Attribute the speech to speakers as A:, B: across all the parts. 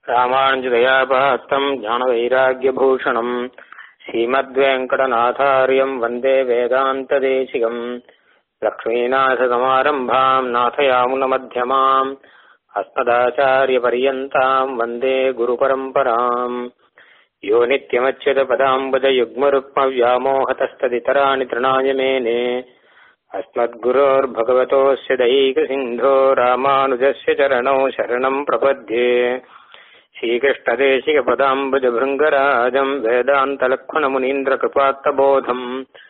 A: रामानुजदयापात्रम् ज्ञानवैराग्यभूषणम् श्रीमद्वेङ्कटनाथार्यम् वन्दे वेदान्तदेशिकम् लक्ष्मीनाथसमारम्भाम् नाथयामुनमध्यमाम् अस्मदाचार्यपर्यन्ताम् वन्दे गुरुपरम्पराम् यो नित्यमच्युतपदाम्बुजयुग्मरुक्मव्यामोहतस्तदितराणि तृणाय मेने अस्मद्गुरोर्भगवतोऽस्य दैकसिन्धो रामानुजस्य चरणौ शरणम् प्रपद्ये श्रीकृष्णदेशिकपदाम्बुजभृङ्गराजम् वेदान्तलक्ष्मणमुनीन्द्रकृपात्तबोधम्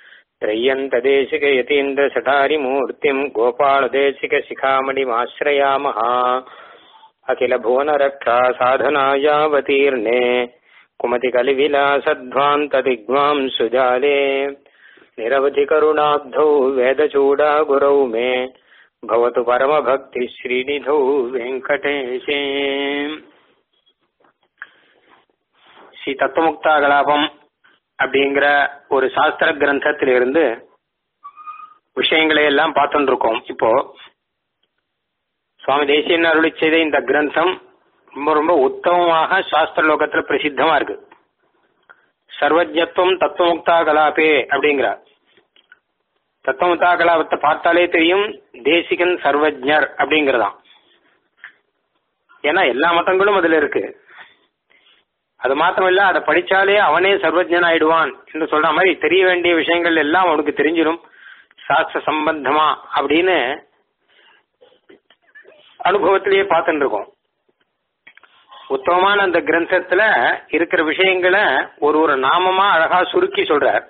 A: त्रय्यन्तदेशिकयतीन्द्रशठारिमूर्तिम् गोपालदेशिकशिखामणिमाश्रयामः अखिलभुवनरक्षा साधनायावतीर्णे कुमतिकलिविलासध्वान्तदिग्माम् सुजाले निरवधिकरुणाब्धौ वेदचूडागुरौ मे भवतु परमभक्तिश्रीनिधौ வெங்கடேஷே ஸ்ரீ தத்துவமுக்தா கலாபம் அப்படிங்கிற ஒரு சாஸ்திர கிரந்தத்திலிருந்து விஷயங்களை எல்லாம் பார்த்துட்டு இருக்கோம் இப்போ சுவாமி தேசியன் அருளி செய்த இந்த கிரந்தம் ரொம்ப ரொம்ப உத்தமமாக சாஸ்திர லோகத்துல பிரசித்தமா இருக்கு சர்வஜத்துவம் தத்துவமுக்தா கலாபே அப்படிங்கிறார் தத்துவமுக்தா கலாபத்தை பார்த்தாலே தெரியும் தேசிகன் சர்வஜர் அப்படிங்கிறதாம் ஏன்னா எல்லா மதங்களும் அதுல இருக்கு அது மாத்திரமில்ல அதை படிச்சாலே அவனே சர்வஜன் ஆயிடுவான் என்று சொல்ற மாதிரி தெரிய வேண்டிய விஷயங்கள் எல்லாம் அவனுக்கு தெரிஞ்சிடும் சாஸ்திர சம்பந்தமா அப்படின்னு அனுபவத்திலேயே பார்த்துட்டு இருக்கோம் உத்தமமான அந்த கிரந்தத்துல இருக்கிற விஷயங்களை ஒரு ஒரு நாமமா அழகா சுருக்கி சொல்றார்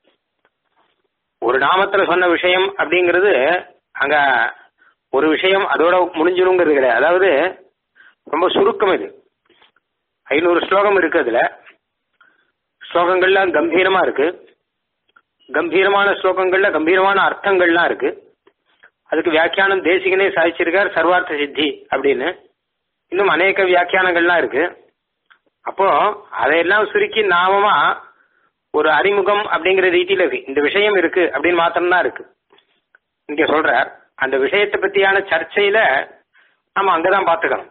A: ஒரு நாமத்துல சொன்ன விஷயம் அப்படிங்கிறது அங்க ஒரு விஷயம் அதோட முடிஞ்சிருங்கிறது கிடையாது அதாவது ரொம்ப சுருக்கம் இது ஐநூறு ஸ்லோகம் இருக்கு அதுல ஸ்லோகங்கள்லாம் கம்பீரமா இருக்கு கம்பீரமான ஸ்லோகங்கள்ல கம்பீரமான அர்த்தங்கள்லாம் இருக்கு அதுக்கு வியாக்கியானம் தேசிகனே சாதிச்சிருக்கார் சர்வார்த்த சித்தி அப்படின்னு இன்னும் அநேக வியாக்கியானங்கள்லாம் இருக்கு அப்போ அதையெல்லாம் சுருக்கி நாமமா ஒரு அறிமுகம் அப்படிங்கிற ரீதியில இருக்கு இந்த விஷயம் இருக்கு அப்படின்னு மாத்திரம்தான் இருக்கு இங்க சொல்றார் அந்த விஷயத்தை பத்தியான சர்ச்சையில நம்ம அங்கதான் பாத்துக்கணும்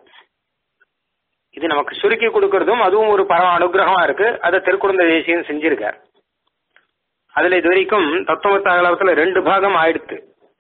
A: இது நமக்கு சுருக்கி கொடுக்கறதும் அதுவும் ஒரு பரம அனுகிரகமா இருக்கு அதை திருக்குறந்த தேசியம் செஞ்சிருக்கார் அதுல இது வரைக்கும் தத்துவமத்தாகலத்துல ரெண்டு பாகம் ஆயிடுத்து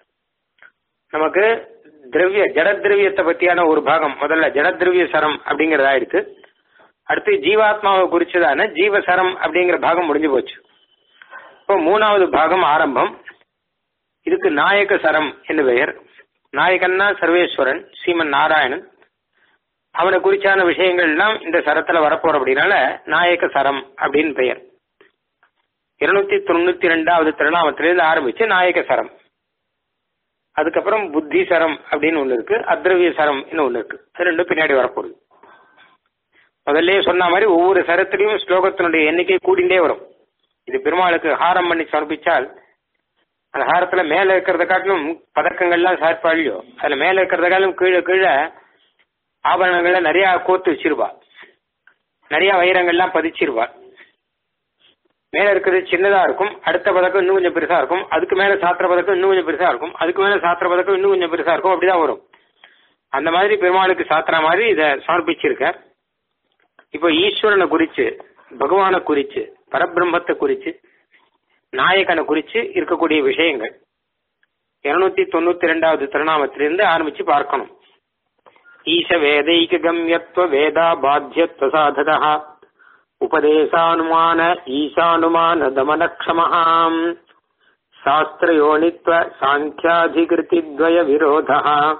A: நமக்கு திரவிய ஜடதிரவியத்தை பத்தியான ஒரு பாகம் முதல்ல ஜடதிரவிய சரம் அப்படிங்கறது ஆயிடுத்து அடுத்து ஜீவாத்மாவை குறிச்சதான ஜீவசரம் அப்படிங்கிற பாகம் முடிஞ்சு போச்சு இப்போ மூணாவது பாகம் ஆரம்பம் இதுக்கு நாயக சரம் என்று பெயர் நாயகன்னா சர்வேஸ்வரன் ஸ்ரீமன் நாராயணன் அவனை குறிச்சான விஷயங்கள் எல்லாம் இந்த சரத்துல வரப்போற அப்படின்னால நாயக சரம் அப்படின்னு பெயர் இருநூத்தி தொண்ணூத்தி ரெண்டாவது திருநாமத்திலிருந்து ஆரம்பிச்சு நாயக சரம் அதுக்கப்புறம் புத்தி சரம் அப்படின்னு ஒண்ணு இருக்கு அத்ரவிய சரம் ஒண்ணு இருக்கு அது ரெண்டும் பின்னாடி வரப்போகுது முதல்ல சொன்ன மாதிரி ஒவ்வொரு சரத்திலையும் ஸ்லோகத்தினுடைய எண்ணிக்கை கூடிண்டே வரும் இது பெருமாளுக்கு ஹாரம் பண்ணி சமர்ப்பிச்சால் அந்த ஹாரத்துல மேல இருக்கிறத காட்டிலும் பதக்கங்கள்லாம் சார்பாளியோ அதுல மேல இருக்கிறத காட்டிலும் கீழே கீழே ஆபரணங்கள்ல நிறைய கோத்து வச்சிருவா நிறைய வைரங்கள்லாம் பதிச்சிருவா மேல இருக்கிறது சின்னதா இருக்கும் அடுத்த பதக்கம் இன்னும் கொஞ்சம் பெருசா இருக்கும் அதுக்கு மேல சாத்திர பதக்கம் இன்னும் கொஞ்சம் பெருசா இருக்கும் அதுக்கு மேல சாத்திர பதக்கம் இன்னும் கொஞ்சம் பெருசா இருக்கும் அப்படிதான் வரும் அந்த மாதிரி பெருமாளுக்கு சாத்திர மாதிரி இதை சமர்ப்பிச்சிருக்கார் இப்போ ஈஸ்வரனை குறிச்சு பகவானை குறிச்சு பரபிரம்மத்தை குறிச்சு நாயகனை குறிச்சு இருக்கக்கூடிய விஷயங்கள் இருநூத்தி தொண்ணூத்தி ரெண்டாவது திருநாமத்திலிருந்து ஆரம்பிச்சு பார்க்கணும் ஈச வேதைக கம்யத்வ வேதா பாத்தியத்வ சாததா உபதேசானுமான ஈசானுமான தமனக்ஷமஹாம் சாஸ்திரயோனித்வ சாங்கியாதிகிருதித்வய விரோதः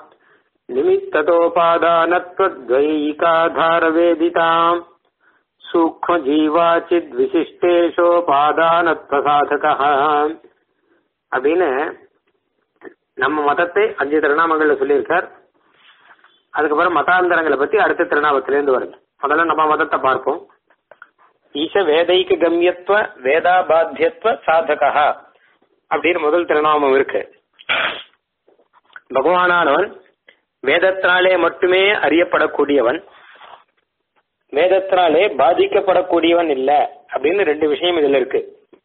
A: निमित्ततोपादानत्वद्वैकाधारवेदिताम् சூக்மஜீவாச்சித் விசிஷ்டேஷோபாதானத்வ சாதகः அப்படின்னு நம்ம மதத்தை அஞ்சு திருநாமங்கள்ல சொல்லியிருக்கார் அதுக்கப்புறம் மதாந்தரங்களை பத்தி அடுத்த திருநாமத்திலேருந்து வருது முதல்ல நம்ம மதத்தை பார்ப்போம் ஈச வேதைக்கு கம்யத்துவ வேதாபாத்தியத்துவ சாதகா அப்படின்னு முதல் திருநாமம் இருக்கு பகவானானவன் வேதத்தினாலே மட்டுமே அறியப்படக்கூடியவன் வேதத்தினாலே பாதிக்கப்படக்கூடியவன் இல்ல அப்படின்னு ரெண்டு விஷயம் இதுல இருக்கு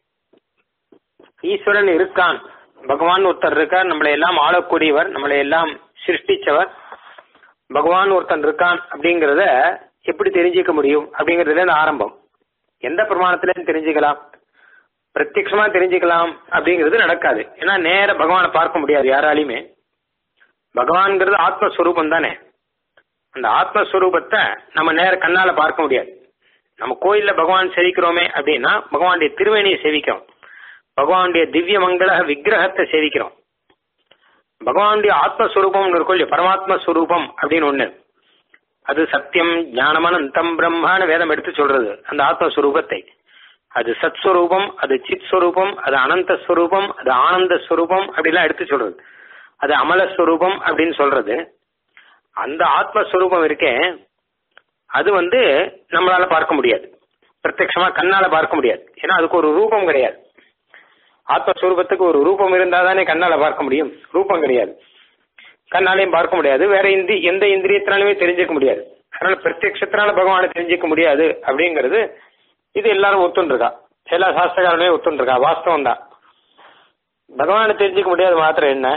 A: ஈஸ்வரன் இருக்கான் பகவான் ஒருத்தர் இருக்கார் நம்மளை எல்லாம் ஆளக்கூடியவர் நம்மளை எல்லாம் சிருஷ்டிச்சவர் பகவான் ஒருத்தன் இருக்கான் அப்படிங்கறத எப்படி தெரிஞ்சுக்க முடியும் அப்படிங்கறதுல இருந்து ஆரம்பம் எந்த பிரமாணத்துல இருந்து தெரிஞ்சுக்கலாம் பிரத்யட்சமா தெரிஞ்சுக்கலாம் அப்படிங்கிறது நடக்காது ஏன்னா நேர பகவானை பார்க்க முடியாது யாராலையுமே பகவான்ங்கிறது ஆத்மஸ்வரூபம் தானே அந்த ஆத்மஸ்வரூபத்தை நம்ம நேர கண்ணால பார்க்க முடியாது நம்ம கோயில்ல பகவான் சேவிக்கிறோமே அப்படின்னா பகவானுடைய திருவேணியை சேவிக்கிறோம் பகவானுடைய திவ்ய மங்கள விக்கிரகத்தை சேவிக்கிறோம் பகவானுடைய ஆத்மஸ்வரூபம் இருக்கும் இல்லையா பரமாத்ம ஸ்வரூபம் அப்படின்னு ஒண்ணு அது சத்தியம் ஞானமனந்தம் பிரம்மான்னு வேதம் எடுத்து சொல்றது அந்த ஆத்மஸ்வரூபத்தை அது சத் ஸ்வரூபம் அது சித் ஸ்வரூபம் அது அனந்த ஸ்வரூபம் அது ஆனந்த ஸ்வரூபம் அப்படிலாம் எடுத்து சொல்றது அது அமல ஸ்வரூபம் அப்படின்னு சொல்றது அந்த ஆத்மஸ்வரூபம் இருக்கே அது வந்து நம்மளால பார்க்க முடியாது பிரத்யட்சமா கண்ணால பார்க்க முடியாது ஏன்னா அதுக்கு ஒரு ரூபம் கிடையாது ஆத்மஸ்வரூபத்துக்கு ஒரு ரூபம் இருந்தா தானே கண்ணால பார்க்க முடியும் ரூபம் கிடையாது கண்ணாலையும் பார்க்க முடியாது வேற இந்தி எந்த இந்திரியத்தினாலுமே தெரிஞ்சுக்க முடியாது அதனால பிரத்யட்சத்தினால பகவானை தெரிஞ்சுக்க முடியாது அப்படிங்கிறது இது எல்லாரும் ஒத்துண்டிருக்கா எல்லா சாஸ்திரகாரமே ஒத்துண்டிருக்கா வாஸ்தவம் தான் பகவானை தெரிஞ்சுக்க முடியாது மாத்திரம் என்ன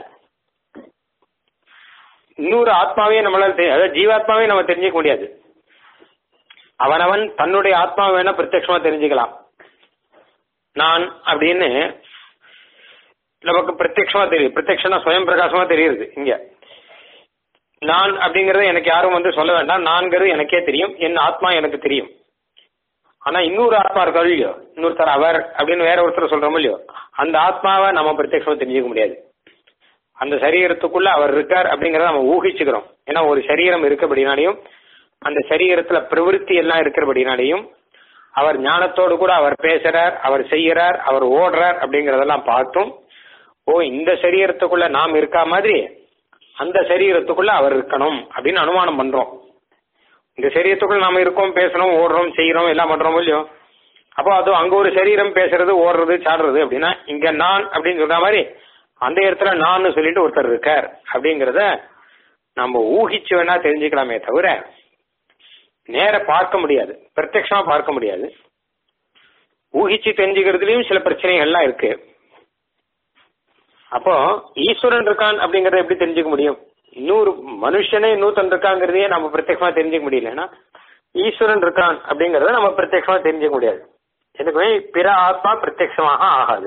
A: இன்னொரு ஆத்மாவே நம்மளால தெரி- அதாவது ஜீவாத்மாவே நம்ம தெரிஞ்சுக்க முடியாது அவனவன் தன்னுடைய ஆத்மாவை வேணா பிரத்யட்சமா தெரிஞ்சுக்கலாம் நான் அப்படின்னு நமக்கு பிரத்யட்சமா தெரியும் பிரத்யட்சம்னா சுயம் பிரகாசமா தெரியுது இங்க நான் அப்படிங்கறத எனக்கு யாரும் வந்து சொல்ல வேண்டாம் நான்கிறது எனக்கே தெரியும் என் ஆத்மா எனக்கு தெரியும் ஆனா இன்னொரு ஆத்மா இருக்கா இல்லையோ இன்னொருத்தர் அவர் அப்படின்னு வேற ஒருத்தர் சொல்றோம் இல்லையோ அந்த ஆத்மாவை நம்ம பிரத்யட்சமா தெரிஞ்சுக்க முடியாது அந்த சரீரத்துக்குள்ள அவர் இருக்கார் அப்படிங்கறத நம்ம ஊகிச்சுக்கிறோம் ஏன்னா ஒரு சரீரம் இருக்கபடினாலையும் அந்த சரீரத்துல பிரவிற்த்தி எல்லாம் இருக்கிறபடினாலையும் அவர் ஞானத்தோடு கூட அவர் பேசுறார் அவர் செய்யறார் அவர் ஓடுறார் அப்படிங்கறதெல்லாம் பார்த்தும் ஓ இந்த சரீரத்துக்குள்ள நாம் இருக்கா மாதிரி அந்த சரீரத்துக்குள்ள அவர் இருக்கணும் அப்படின்னு அனுமானம் பண்றோம் இந்த சரீரத்துக்குள்ள நாம இருக்கோம் பேசுறோம் ஓடுறோம் செய்யறோம் எல்லாம் பண்றோம் இல்லையோ அப்போ அது அங்க ஒரு சரீரம் பேசுறது ஓடுறது சாடுறது அப்படின்னா இங்க நான் அப்படின்னு சொல்ற மாதிரி அந்த இடத்துல நான் சொல்லிட்டு ஒருத்தர் இருக்கார் அப்படிங்கறத நம்ம ஊகிச்சு வேணா தெரிஞ்சுக்கலாமே தவிர நேர பார்க்க முடியாது பிரத்யட்சமா பார்க்க முடியாது ஊகிச்சு தெரிஞ்சுக்கிறதுலயும் சில பிரச்சனைகள்லாம் இருக்கு அப்போ ஈஸ்வரன் இருக்கான் அப்படிங்கறத எப்படி தெரிஞ்சுக்க முடியும் இன்னொரு மனுஷனே இன்னொருத்தன் இருக்காங்கிறதையே நம்ம பிரத்யட்சமா தெரிஞ்சுக்க முடியலன்னா ஈஸ்வரன் இருக்கான் அப்படிங்கறத நம்ம பிரத்யட்சமா தெரிஞ்சுக்க முடியாது எனக்குமே பிற ஆத்மா பிரத்யட்சமாக ஆகாது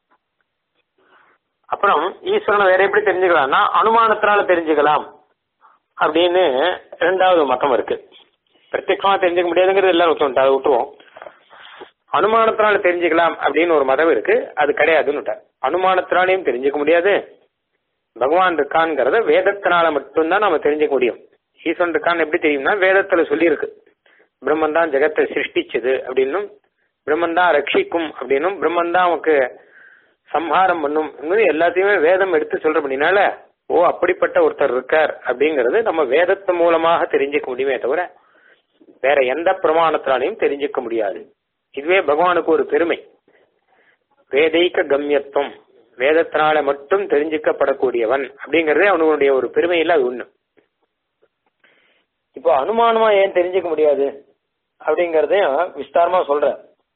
A: அப்புறம் ஈஸ்வரனை வேற எப்படி தெரிஞ்சுக்கலாம்னா அனுமானத்தினால தெரிஞ்சுக்கலாம் அப்படின்னு ரெண்டாவது மதம் இருக்கு பிரத்யட்சமா தெரிஞ்சுக்க முடியாதுங்கிறது எல்லாரும் ஒத்துக்கிட்டோம் அதை விட்டுருவோம் அனுமானத்தினால தெரிஞ்சுக்கலாம் அப்படின்னு ஒரு மதம் இருக்கு அது கிடையாதுன்னு அனுமானத்தினாலையும் தெரிஞ்சுக்க முடியாது பகவான் இருக்கான்ங்கிறத வேதத்தினால மட்டும்தான் நம்ம தெரிஞ்சுக்க முடியும் ஈஸ்வரன் இருக்கான்னு எப்படி தெரியும்னா வேதத்துல சொல்லியிருக்கு பிரம்மன் தான் ஜெகத்தை சிருஷ்டிச்சது அப்படின்னும் பிரம்மன் தான் ரட்சிக்கும் அப்படின்னும் பிரம்மன் தான் நமக்கு சம்ஹாரம் பண்ணும் என்பது எல்லாத்தையுமே வேதம் எடுத்து சொல்றபடினால ஓ அப்படிப்பட்ட ஒருத்தர் இருக்கார் அப்படிங்கறது நம்ம வேதத்து மூலமாக தெரிஞ்சுக்க முடியுமே தவிர வேற எந்த பிரமாணத்தினாலையும் தெரிஞ்சுக்க முடியாது இதுவே பகவானுக்கு ஒரு பெருமை வேதைக்க கம்யத்துவம் வேதத்தினால மட்டும் தெரிஞ்சுக்கப்படக்கூடியவன் அப்படிங்கறதே அவனுடைய ஒரு பெருமை இல்ல அது ஒண்ணு இப்போ அனுமானமா ஏன் தெரிஞ்சுக்க முடியாது அப்படிங்கறதையும் விஸ்தாரமா சொல்ற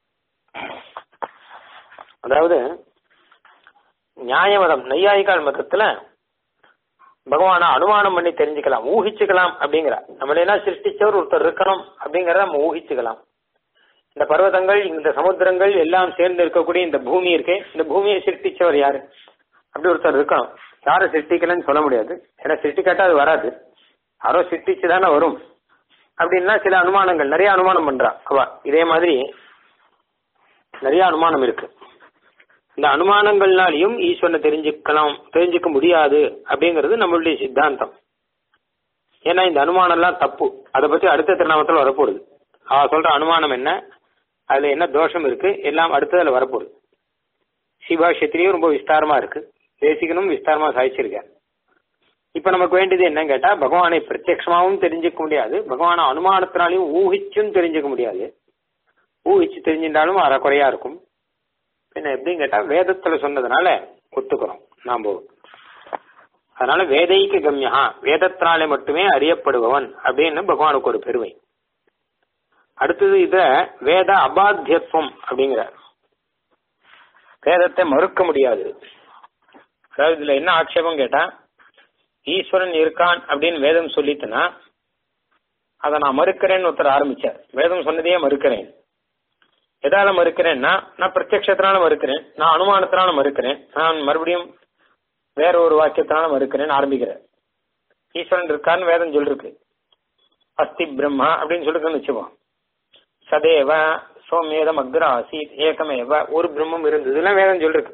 A: அதாவது நியாய மதம் நையாயிகால் மதத்துல பகவான அனுமானம் பண்ணி தெரிஞ்சுக்கலாம் ஊகிச்சுக்கலாம் அப்படிங்கிற நம்மள என்ன சிருஷ்டிச்சவர் ஒருத்தர் இருக்கணும் அப்படிங்கறத நம்ம ஊகிச்சுக்கலாம் இந்த பர்வதங்கள் இந்த சமுத்திரங்கள் எல்லாம் சேர்ந்து இருக்கக்கூடிய இந்த பூமி இருக்கே இந்த பூமியை சிருஷ்டிச்சவர் யாரு அப்படி ஒருத்தர் இருக்கணும் யாரை சிருஷ்டிக்கலன்னு சொல்ல முடியாது ஏன்னா சிருஷ்டிக்காட்டா அது வராது யாரோ சிருஷ்டிச்சு தானே வரும் அப்படின்னா சில அனுமானங்கள் நிறைய அனுமானம் பண்றா அவ இதே மாதிரி நிறைய அனுமானம் இருக்கு இந்த அனுமானங்கள்னாலையும் ஈஸ்வரனை தெரிஞ்சுக்கலாம் தெரிஞ்சுக்க முடியாது அப்படிங்கிறது நம்மளுடைய சித்தாந்தம் ஏன்னா இந்த அனுமானம் எல்லாம் தப்பு அதை பத்தி அடுத்த திருநாமத்தில் வரப்போகுது அவ சொல்ற அனுமானம் என்ன அதுல என்ன தோஷம் இருக்கு எல்லாம் அடுத்ததுல வரப்போகுது சிவாஷத்திலையும் ரொம்ப விஸ்தாரமா இருக்கு தேசிகனும் விஸ்தாரமா சாதிச்சிருக்கார் இப்ப நமக்கு வேண்டியது என்னன்னு கேட்டா பகவானை பிரத்யட்சமாவும் தெரிஞ்சுக்க முடியாது பகவானை அனுமானத்தினாலையும் ஊகிச்சும் தெரிஞ்சுக்க முடியாது ஊகிச்சு தெரிஞ்சிருந்தாலும் அறக்குறையா இருக்கும் பின்ன எப்படின்னு கேட்டா வேதத்துல சொன்னதுனால ஒத்துக்கிறோம் நாம அதனால வேதைக்கு கம்யா வேதத்தினாலே மட்டுமே அறியப்படுபவன் அப்படின்னு பகவானுக்கு ஒரு பெருமை அடுத்தது இத வேத அபாத்தியத்துவம் அப்படிங்கிறார் வேதத்தை மறுக்க முடியாது அதாவது இதுல என்ன ஆட்சேபம் கேட்டா ஈஸ்வரன் இருக்கான் அப்படின்னு வேதம் சொல்லிட்டுனா அதை நான் மறுக்கிறேன்னு ஒருத்தர் ஆரம்பிச்சார் வேதம் சொன்னதையே மறுக்கிறேன் எதால மறுக்கிறேன்னா நான் பிரத்யக்ஷத்தினால மறுக்கிறேன் நான் அனுமானத்தினால மறுக்கிறேன் நான் மறுபடியும் வேற ஒரு வாக்கியத்தினால மறுக்கிறேன்னு ஆரம்பிக்கிறேன் ஈஸ்வரன் இருக்கான்னு வேதம் சொல்லிருக்கு அஸ்தி பிரம்மா அப்படின்னு சொல்லிருக்குன்னு வச்சுப்போம் சதேவ சோமேதம் அக்ர ஆசீத் ஏகமேவ ஒரு பிரம்மம் இருந்ததுலாம் வேதம் சொல்லிருக்கு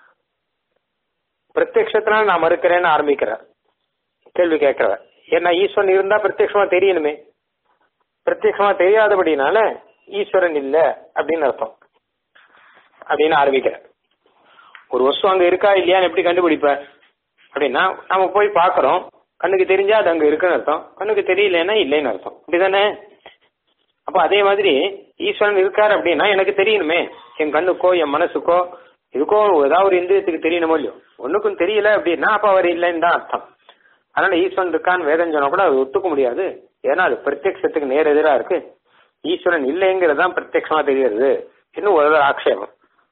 A: பிரத்யக்ஷத்தினால நான் மறுக்கிறேன்னு ஆரம்பிக்கிறார் கேள்வி கேட்கிறவர் ஏன்னா ஈஸ்வரன் இருந்தா பிரத்யக்ஷமா தெரியணுமே பிரத்யக்ஷமா தெரியாதபடினால ஈஸ்வரன் இல்ல அப்படின்னு அர்த்தம் அப்படின்னு ஆரம்பிக்கிறேன் ஒரு வஸ்து அங்க இருக்கா இல்லையான்னு எப்படி கண்டுபிடிப்ப அப்படின்னா நம்ம போய் பாக்குறோம் கண்ணுக்கு தெரிஞ்சா அது அங்க இருக்குன்னு அர்த்தம் கண்ணுக்கு தெரியலன்னா இல்லைன்னு அர்த்தம் அப்படிதானே அப்ப அதே மாதிரி ஈஸ்வரன் இருக்காரு அப்படின்னா எனக்கு தெரியணுமே என் கண்ணுக்கோ என் மனசுக்கோ இதுக்கோ ஏதாவது ஒரு இந்திரியத்துக்கு தெரியணுமோ இல்லையோ ஒண்ணுக்கும் தெரியல அப்படின்னா அப்ப அவர் இல்லைன்னு தான் அர்த்தம் அதனால ஈஸ்வரன் இருக்கான்னு வேதம் சொன்னா கூட அது ஒத்துக்க முடியாது ஏன்னா அது பிரத்யக்ஷத்துக்கு நேர் எதிரா இருக்கு ஈஸ்வரன் இல்லைங்கிறது தான் பிரத்யக்ஷமா தெரிகிறது இன்னும் ஒரு ஆக்ஷேபம்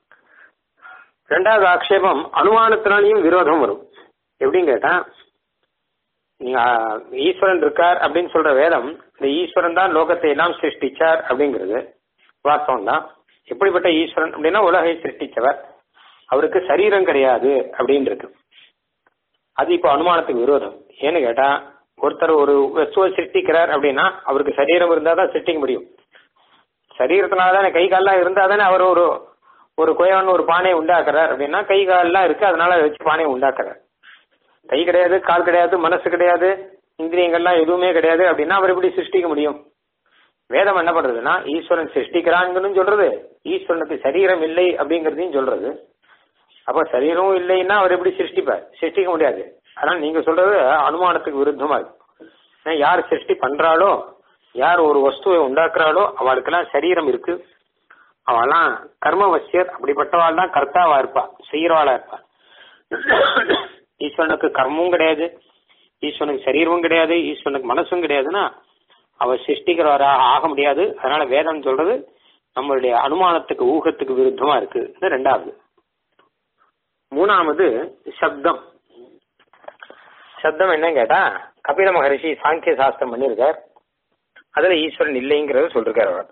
A: ரெண்டாவது ஆக்ஷேபம் அனுமானத்தினாலையும் விரோதம் வரும் எப்படின்னு கேட்டா நீங்க ஈஸ்வரன் இருக்கார் அப்படின்னு சொல்ற வேதம் இந்த ஈஸ்வரன் தான் லோகத்தை எல்லாம் சிருஷ்டிச்சார் அப்படிங்கிறது வாஸ்தவம் தான் எப்படிப்பட்ட ஈஸ்வரன் அப்படின்னா உலகை சிருஷ்டிச்சவர் அவருக்கு சரீரம் கிடையாது அப்படின்னு இருக்கு அது இப்போ அனுமானத்துக்கு விரோதம் ஏன்னு கேட்டா ஒருத்தர் ஒரு வஸ்துவை சிருஷ்டிக்கிறார் அப்படின்னா அவருக்கு சரீரம் இருந்தா தான் சிருஷ்டிக்க முடியும் சரீரத்தினால தானே கை கால்லாம் இருந்தா தானே அவர் ஒரு ஒரு குயவன் ஒரு பானையை உண்டாக்குறார் அப்படின்னா கை கால்லாம் இருக்கு அதனால அதை வச்சு பானையை உண்டாக்குறார் கை கிடையாது கால் கிடையாது மனசு கிடையாது இந்திரியங்கள்லாம் எதுவுமே கிடையாது அப்படின்னா அவர் எப்படி சிருஷ்டிக்க முடியும் வேதம் என்ன பண்றதுன்னா ஈஸ்வரன் சிருஷ்டிக்கிறான்னு சொல்றது ஈஸ்வரனுக்கு சரீரம் இல்லை அப்படிங்கறதையும் சொல்றது அப்ப சரீரமும் இல்லைன்னா அவர் எப்படி சிருஷ்டிப்பார் சிருஷ்டிக்க முடியாது அதனால நீங்க சொல்றது அனுமானத்துக்கு விருத்தமா இருக்கு யார் சிருஷ்டி பண்றாளோ யார் ஒரு வஸ்துவை உண்டாக்குறாளோ அவளுக்கெல்லாம் சரீரம் இருக்கு அவெல்லாம் கர்மவசியர் அப்படிப்பட்டவாள் தான் கர்த்தாவா இருப்பா செய்யறவாளா இருப்பா ஈஸ்வரனுக்கு கர்மமும் கிடையாது ஈஸ்வரனுக்கு சரீரமும் கிடையாது ஈஸ்வரனுக்கு மனசும் கிடையாதுன்னா அவர் சிருஷ்டிக்கிறவரா ஆக முடியாது அதனால வேதம் சொல்றது நம்மளுடைய அனுமானத்துக்கு ஊகத்துக்கு விருத்தமா இருக்கு இது ரெண்டாவது மூணாவது சப்தம் சப்தம் என்னன்னு கேட்டா கபில மகரிஷி சாங்கிய சாஸ்திரம் பண்ணியிருக்கார் அதுல ஈஸ்வரன் இல்லைங்கிறத சொல்லிருக்காரு அவர்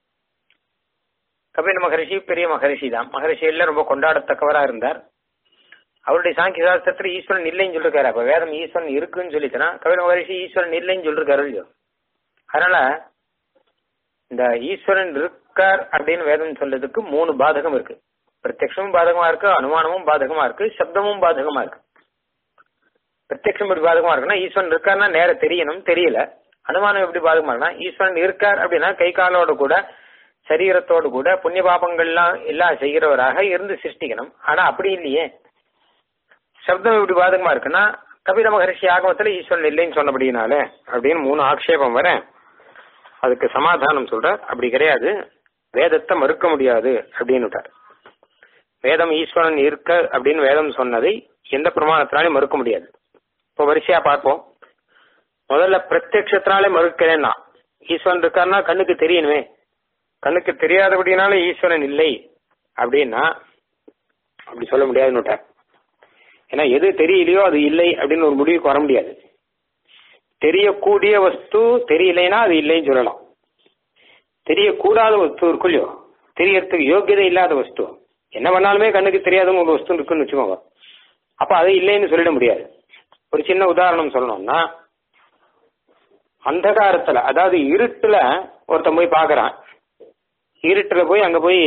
A: கபில மகரிஷி பெரிய மகரிஷி தான் மகரிஷி எல்லாம் ரொம்ப கொண்டாடத்தக்கவரா இருந்தார் அவருடைய சாங்கிய சாஸ்திரத்துல ஈஸ்வரன் இல்லைன்னு சொல்லிருக்காரு அப்ப வேதம் ஈஸ்வரன் இருக்குன்னு சொல்லிச்சுன்னா கபில மகரிஷி ஈஸ்வரன் இல்லைன்னு சொல்லிருக்காரு இல்லையோ அதனால இந்த ஈஸ்வரன் இருக்கார் அப்படின்னு வேதம் சொல்றதுக்கு மூணு பாதகம் இருக்கு பிரத்யக்ஷமும் பாதகமா இருக்கு அனுமானமும் பாதகமா இருக்கு சப்தமும் பாதகமா இருக்கு பிரத்யக்ஷம் எப்படி பாதகமா இருக்குன்னா ஈஸ்வரன் இருக்காருன்னா நேர தெரியணும் தெரியல அனுமானம் எப்படி பாதகமா இருக்குன்னா ஈஸ்வரன் இருக்கார் அப்படின்னா கை காலோட கூட சரீரத்தோடு கூட புண்ணிய பாபங்கள்லாம் எல்லாம் செய்கிறவராக இருந்து சிருஷ்டிக்கணும் ஆனா அப்படி இல்லையே சப்தம் எப்படி பாதகமா இருக்குன்னா கபில மகரிஷி ஆகமத்துல ஈஸ்வரன் இல்லைன்னு சொன்னபடினால அப்படின்னு மூணு ஆக்ஷேபம் வர அதுக்கு சமாதானம் சொல்ற அப்படி கிடையாது வேதத்தை மறுக்க முடியாது அப்படின்னு வேதம் ஈஸ்வரன் இருக்க அப்படின்னு வேதம் சொன்னதை எந்த பிரமாணத்தினாலும் மறுக்க முடியாது இப்போ வரிசையா பார்ப்போம் முதல்ல பிரத்யக்ஷத்தினாலே மறுக்கிறேன்னா ஈஸ்வரன் இருக்காருன்னா கண்ணுக்கு தெரியணுமே கண்ணுக்கு தெரியாதபடினால ஈஸ்வரன் இல்லை அப்படின்னா அப்படி சொல்ல முடியாதுன்னு ஏன்னா எது தெரியலையோ அது இல்லை அப்படின்னு ஒரு முடிவுக்கு வர முடியாது தெரியக்கூடிய வஸ்து தெரியலைன்னா அது இல்லைன்னு சொல்லலாம் தெரியக்கூடாத வஸ்து இருக்கும் இல்லையோ தெரியறதுக்கு யோக்கியதை இல்லாத வஸ்து என்ன பண்ணாலுமே கண்ணுக்கு தெரியாத ஒரு வஸ்து இருக்குன்னு வச்சுக்கோங்க அப்ப அது இல்லைன்னு சொல்லிட முடியாது ஒரு சின்ன உதாரணம் சொல்லணும்னா அந்தகாரத்துல அதாவது இருட்டுல ஒருத்தன் போய் பாக்குறான் இருட்டுல போய் அங்க போய்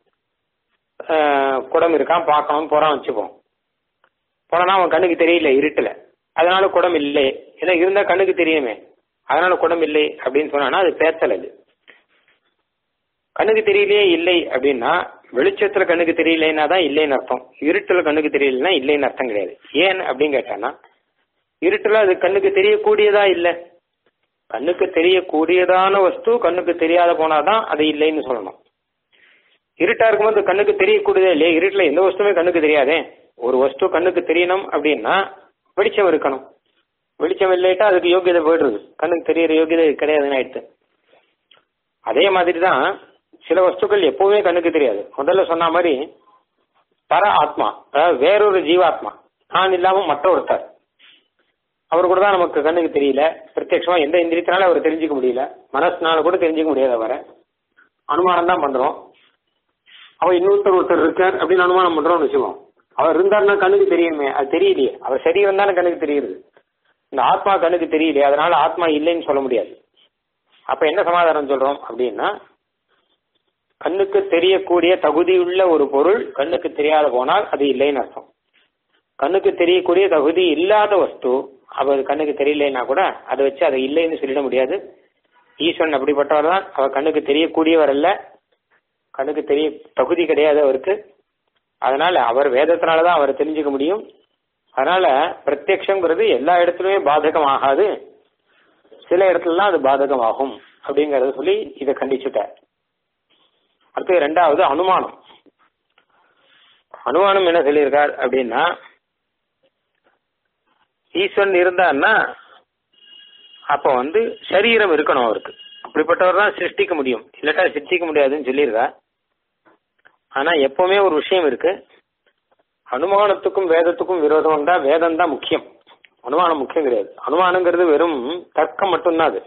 A: குடம் இருக்கான் பார்க்கணும் போறான் வச்சுப்போம் போனா அவன் கண்ணுக்கு தெரியல இருட்டுல அதனால குடம் இல்லை ஏன்னா இருந்தா கண்ணுக்கு தெரியுமே அதனால குடம் இல்லை அப்படின்னு சொன்னா அது பேத்தல் அது கண்ணுக்கு தெரியலையே இல்லை அப்படின்னா வெளிச்சத்துல கண்ணுக்கு தெரியலன்னா தான் இல்லைன்னு அர்த்தம் இருட்டுல கண்ணுக்கு தெரியலன்னா இல்லைன்னு அர்த்தம் கிடையாது ஏன் அப்படின்னு கேட்டானா இருட்டுல அது கண்ணுக்கு தெரியக்கூடியதா இல்ல கண்ணுக்கு தெரியக்கூடியதான வஸ்து கண்ணுக்கு தெரியாத போனாதான் அது இல்லைன்னு சொல்லணும் இருட்டா இருக்கும்போது கண்ணுக்கு தெரியக்கூடியதே இல்லையே இருட்டுல எந்த வஸ்துமே கண்ணுக்கு தெரியாதே ஒரு வஸ்து கண்ணுக்கு தெரியணும் அப்படின்னா வெளிச்சம் இருக்கணும் வெளிச்சம் இல்லைட்டா அதுக்கு யோகியதை போயிடுறது கண்ணுக்கு தெரியற யோகியதை கிடையாதுன்னு ஆயிடுத்து அதே மாதிரி தான் சில வஸ்துக்கள் எப்பவுமே கண்ணுக்கு தெரியாது முதல்ல சொன்ன மாதிரி பர ஆத்மா அதாவது வேறொரு ஜீவாத்மா நான் இல்லாம மற்ற ஒருத்தர் அவர் கூட தான் நமக்கு கண்ணுக்கு தெரியல பிரத்யட்சமா எந்த இந்திரியத்தினால அவர் தெரிஞ்சுக்க முடியல மனசுனால கூட தெரிஞ்சுக்க முடியாது அவரை அனுமானம் தான் பண்றோம் அவர் இன்னொருத்தர் ஒருத்தர் இருக்கார் அப்படின்னு அனுமானம் பண்றோம்னு வச்சுக்கோம் அவர் இருந்தாருன்னா கண்ணுக்கு தெரியுமே அது தெரியலையே அவர் சரீரம் தானே கண்ணுக்கு தெரியுது இந்த ஆத்மா கண்ணுக்கு தெரியலையே அதனால ஆத்மா இல்லைன்னு சொல்ல முடியாது அப்ப என்ன சமாதானம் சொல்றோம் அப்படின்னா கண்ணுக்கு தெரியக்கூடிய தகுதியுள்ள ஒரு பொருள் கண்ணுக்கு தெரியாத போனால் அது இல்லைன்னு அர்த்தம் கண்ணுக்கு தெரியக்கூடிய தகுதி இல்லாத வஸ்து அவர் கண்ணுக்கு தெரியலைன்னா கூட அதை வச்சு அதை இல்லைன்னு சொல்லிட முடியாது ஈஸ்வரன் அப்படிப்பட்டவர் தான் அவர் கண்ணுக்கு தெரியக்கூடியவர் அல்ல கண்ணுக்கு தெரிய தகுதி கிடையாது அவருக்கு அதனால அவர் வேதத்தினாலதான் அவரை தெரிஞ்சுக்க முடியும் அதனால பிரத்யக்ஷங்கிறது எல்லா இடத்துலயுமே பாதகம் ஆகாது சில இடத்துலலாம் அது பாதகம் ஆகும் அப்படிங்கறத சொல்லி இதை கண்டிச்சுட்டார் அடுத்து ரெண்டாவது அனுமானம் அனுமானம் என்ன சொல்லியிருக்கார் அப்படின்னா ஈஸ்வரன் இருந்தான்னா அப்ப வந்து சரீரம் இருக்கணும் அவருக்கு அப்படிப்பட்டவர் தான் சிருஷ்டிக்க முடியும் இல்லாட்டா சிருஷ்டிக்க முடியாதுன்னு சொல்லியிருக்கா ஆனா எப்பவுமே ஒரு விஷயம் இருக்கு அனுமானத்துக்கும் வேதத்துக்கும் விரோதம் வந்தா வேதம் தான் முக்கியம் அனுமானம் முக்கியம் கிடையாது அனுமானங்கிறது வெறும் தர்க்கம் மட்டும்தான் அது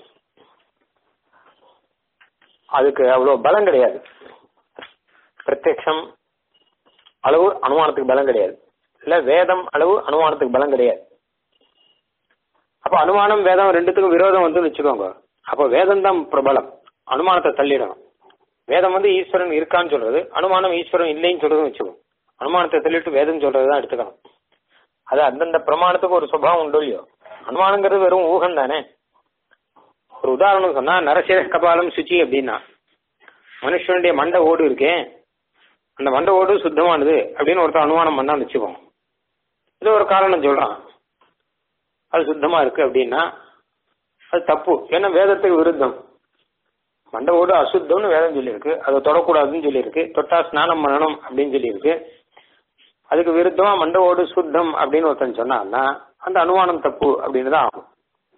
A: அதுக்கு அவ்வளவு பலம் கிடையாது பிரத்யக்ஷம் அளவு அனுமானத்துக்கு பலம் கிடையாது இல்ல வேதம் அளவு அனுமானத்துக்கு பலம் கிடையாது அப்ப அனுமானம் வேதம் ரெண்டுத்துக்கும் விரோதம் வந்து வச்சுக்கோங்க அப்ப வேதம் தான் பிரபலம் அனுமானத்தை தள்ளிடணும் வேதம் வந்து ஈஸ்வரன் இருக்கான்னு சொல்றது அனுமானம் ஈஸ்வரன் இல்லைன்னு சொல்றதும் வச்சுக்கோங்க அனுமானத்தை தள்ளிட்டு வேதம் சொல்றதுதான் எடுத்துக்கணும் அது அந்தந்த பிரமாணத்துக்கு ஒரு சுபாவம் உண்டு இல்லையோ அனுமானங்கிறது வெறும் ஊகம் தானே ஒரு உதாரணம் சொன்னா நரசிர கபாலம் சுச்சி அப்படின்னா மனுஷனுடைய மண்டை ஓடு இருக்கே அந்த மண்டை ஓடு சுத்தமானது அப்படின்னு ஒருத்தர் அனுமானம் பண்ணா வச்சுப்போம் இது ஒரு காரணம் சொல்றான் அது சுத்தமா இருக்கு அப்படின்னா அது தப்பு ஏன்னா வேதத்துக்கு விருத்தம் மண்டை ஓடு அசுத்தம்னு வேதம் சொல்லியிருக்கு அதை தொடக்கூடாதுன்னு சொல்லியிருக்கு தொட்டா ஸ்நானம் பண்ணணும் அப்படின்னு சொல்லியிருக்கு அதுக்கு விருத்தமா மண்டை ஓடு சுத்தம் அப்படின்னு ஒருத்தன் சொன்னான்னா அந்த அனுமானம் தப்பு அப்படின்னு தான் ஆகும்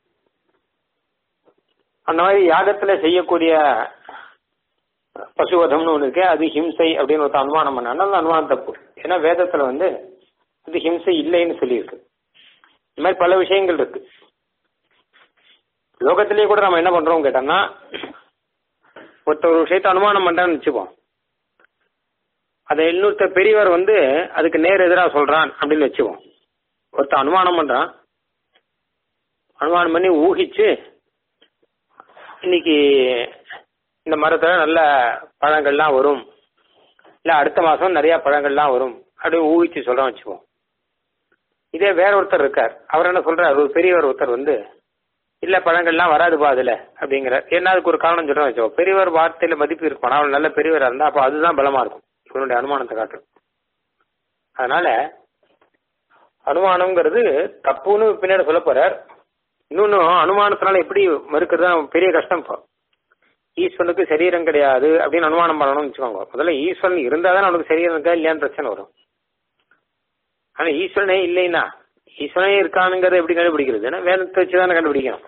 A: அந்த மாதிரி யாகத்துல செய்யக்கூடிய பசுவதம்னு ஒண்ணு இருக்கு அது ஹிம்சை அப்படின்னு ஒருத்தன் அனுமானம் பண்ணான்னா அந்த அனுமானம் தப்பு ஏன்னா வேதத்துல வந்து அது ஹிம்சை இல்லைன்னு சொல்லியிருக்கு இந்த மாதிரி பல விஷயங்கள் இருக்கு லோகத்திலேயே கூட நம்ம என்ன பண்றோம் கேட்டோம்னா ஒருத்தர் ஒரு விஷயத்தை அனுமானம் பண்றான்னு வச்சுப்போம் அதை இன்னொருத்தர் பெரியவர் வந்து அதுக்கு நேர் எதிராக சொல்றான் அப்படின்னு வச்சுப்போம் ஒருத்தர் அனுமானம் பண்றான் அனுமானம் பண்ணி ஊகிச்சு இன்னைக்கு இந்த மரத்துல நல்ல பழங்கள்லாம் வரும் இல்ல அடுத்த மாசம் நிறைய பழங்கள்லாம் வரும் அப்படி ஊகிச்சு சொல்றோம் வச்சுப்போம் இதே வேற ஒருத்தர் இருக்கார் அவர் என்ன சொல்றாரு ஒரு பெரியவர் ஒருத்தர் வந்து இல்ல பழங்கள்லாம் வராதுப்பா அதுல அப்படிங்கிற ஏன்னா அதுக்கு ஒரு காரணம் சொல்றோம் வச்சோ பெரியவர் வார்த்தையில மதிப்பு இருக்கும் ஆனால் நல்ல பெரியவரா இருந்தா அப்ப அதுதான் பலமா இருக்கும் இவனுடைய அனுமானத்தை காட்டும் அதனால அனுமானம்ங்கிறது தப்புன்னு பின்னாடி சொல்ல போறார் இன்னொன்னு அனுமானத்தினால எப்படி மறுக்கிறது பெரிய கஷ்டம் இப்போ ஈஸ்வரனுக்கு சரீரம் கிடையாது அப்படின்னு அனுமானம் பண்ணணும்னு வச்சுக்கோங்க முதல்ல ஈஸ்வரன் இருந்தா தான் அவனுக்கு சரீரம் இருக்கா இல்லையான்னு பிரச்சனை வரும் ஆனா ஈஸ்வரனே இல்லைன்னா ஈஸ்வரனே இருக்கானுங்கிறத எப்படி கண்டுபிடிக்கிறது ஏன்னா வேதத்தை வச்சுதானே கண்டுபிடிக்கணும்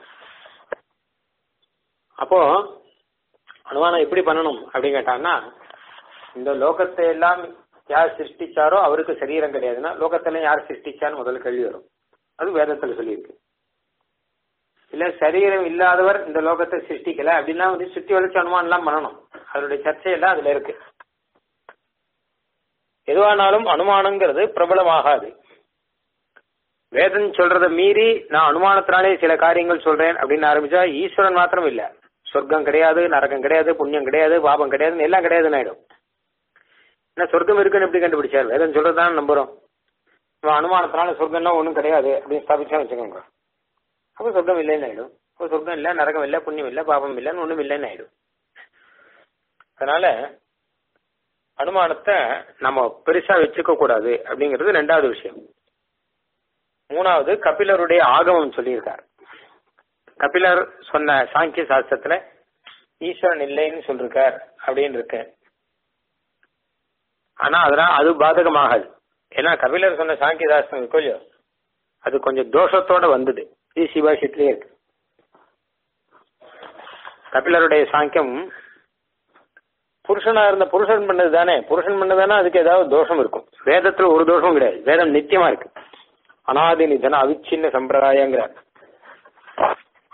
A: அப்போ அனுமானம் எப்படி பண்ணணும் அப்படின்னு கேட்டான்னா இந்த லோகத்தை எல்லாம் யார் சிருஷ்டிச்சாரோ அவருக்கு சரீரம் கிடையாதுன்னா லோகத்துல யார் சிருஷ்டிச்சான்னு முதல்ல கேள்வி வரும் அது வேதத்துல சொல்லியிருக்கு இல்ல சரீரம் இல்லாதவர் இந்த லோகத்தை சிருஷ்டிக்கல அப்படின்னா வந்து சுத்தி வளைச்சு அனுமானம் எல்லாம் பண்ணணும் அதனுடைய சர்ச்சையெல்லாம் அதுல இருக்கு எதுவானாலும் அனுமானங்கிறது பிரபலமாகாது வேதம் சொல்றத மீறி நான் அனுமானத்தினாலே சில காரியங்கள் சொல்றேன் அப்படின்னு ஆரம்பிச்சா ஈஸ்வரன் மாத்திரம் இல்ல சொர்க்கம் கிடையாது நரகம் கிடையாது புண்ணியம் கிடையாது பாபம் கிடையாதுன்னு எல்லாம் கிடையாதுன்னு ஆயிடும் ஏன்னா சொர்க்கம் இருக்குன்னு எப்படி கண்டுபிடிச்சார் வேதம் சொல்றதுதான் நம்புறோம் நம்ம அனுமானத்தினால சொர்க்கம்னா ஒன்றும் கிடையாது அப்படின்னு ஸ்தாபிச்சா வச்சுக்கோங்க அப்போ சொர்க்கம் இல்லைன்னு ஆயிடும் அப்போ சொர்க்கம் இல்லை நரகம் இல்லை புண்ணியம் இல்லை பாபம் இல்லைன்னு ஒன்றும் இல்லைன்னு ஆயிடும் அதனால அனுமானத்தை நம்ம பெருசா வச்சுக்க கூடாது அப்படிங்கிறது ரெண்டாவது விஷயம் மூணாவது கபிலருடைய ஆகமம் சொல்லியிருக்கார் கபிலர் சொன்ன சாங்கிய சாஸ்திரத்துல ஈஸ்வரன் இல்லைன்னு சொல்லிருக்கார் அப்படின்னு இருக்கு ஆனா அதெல்லாம் அது பாதகமாகாது ஏன்னா கபிலர் சொன்ன சாங்கிய சாஸ்திரம் இருக்கோ இல்லையோ அது கொஞ்சம் தோஷத்தோட வந்தது இது சிவாஷியத்திலேயே இருக்கு கபிலருடைய சாங்கியம் புருஷனா இருந்த புருஷன் பண்ணது தானே புருஷன் பண்ணதானே அதுக்கு ஏதாவது தோஷம் இருக்கும் வேதத்துல ஒரு தோஷமும் கிடையாது வேதம் நித்தியமா இருக்கு அனாதி நிதன அவிச்சின்ன சம்பிரதாயங்கிற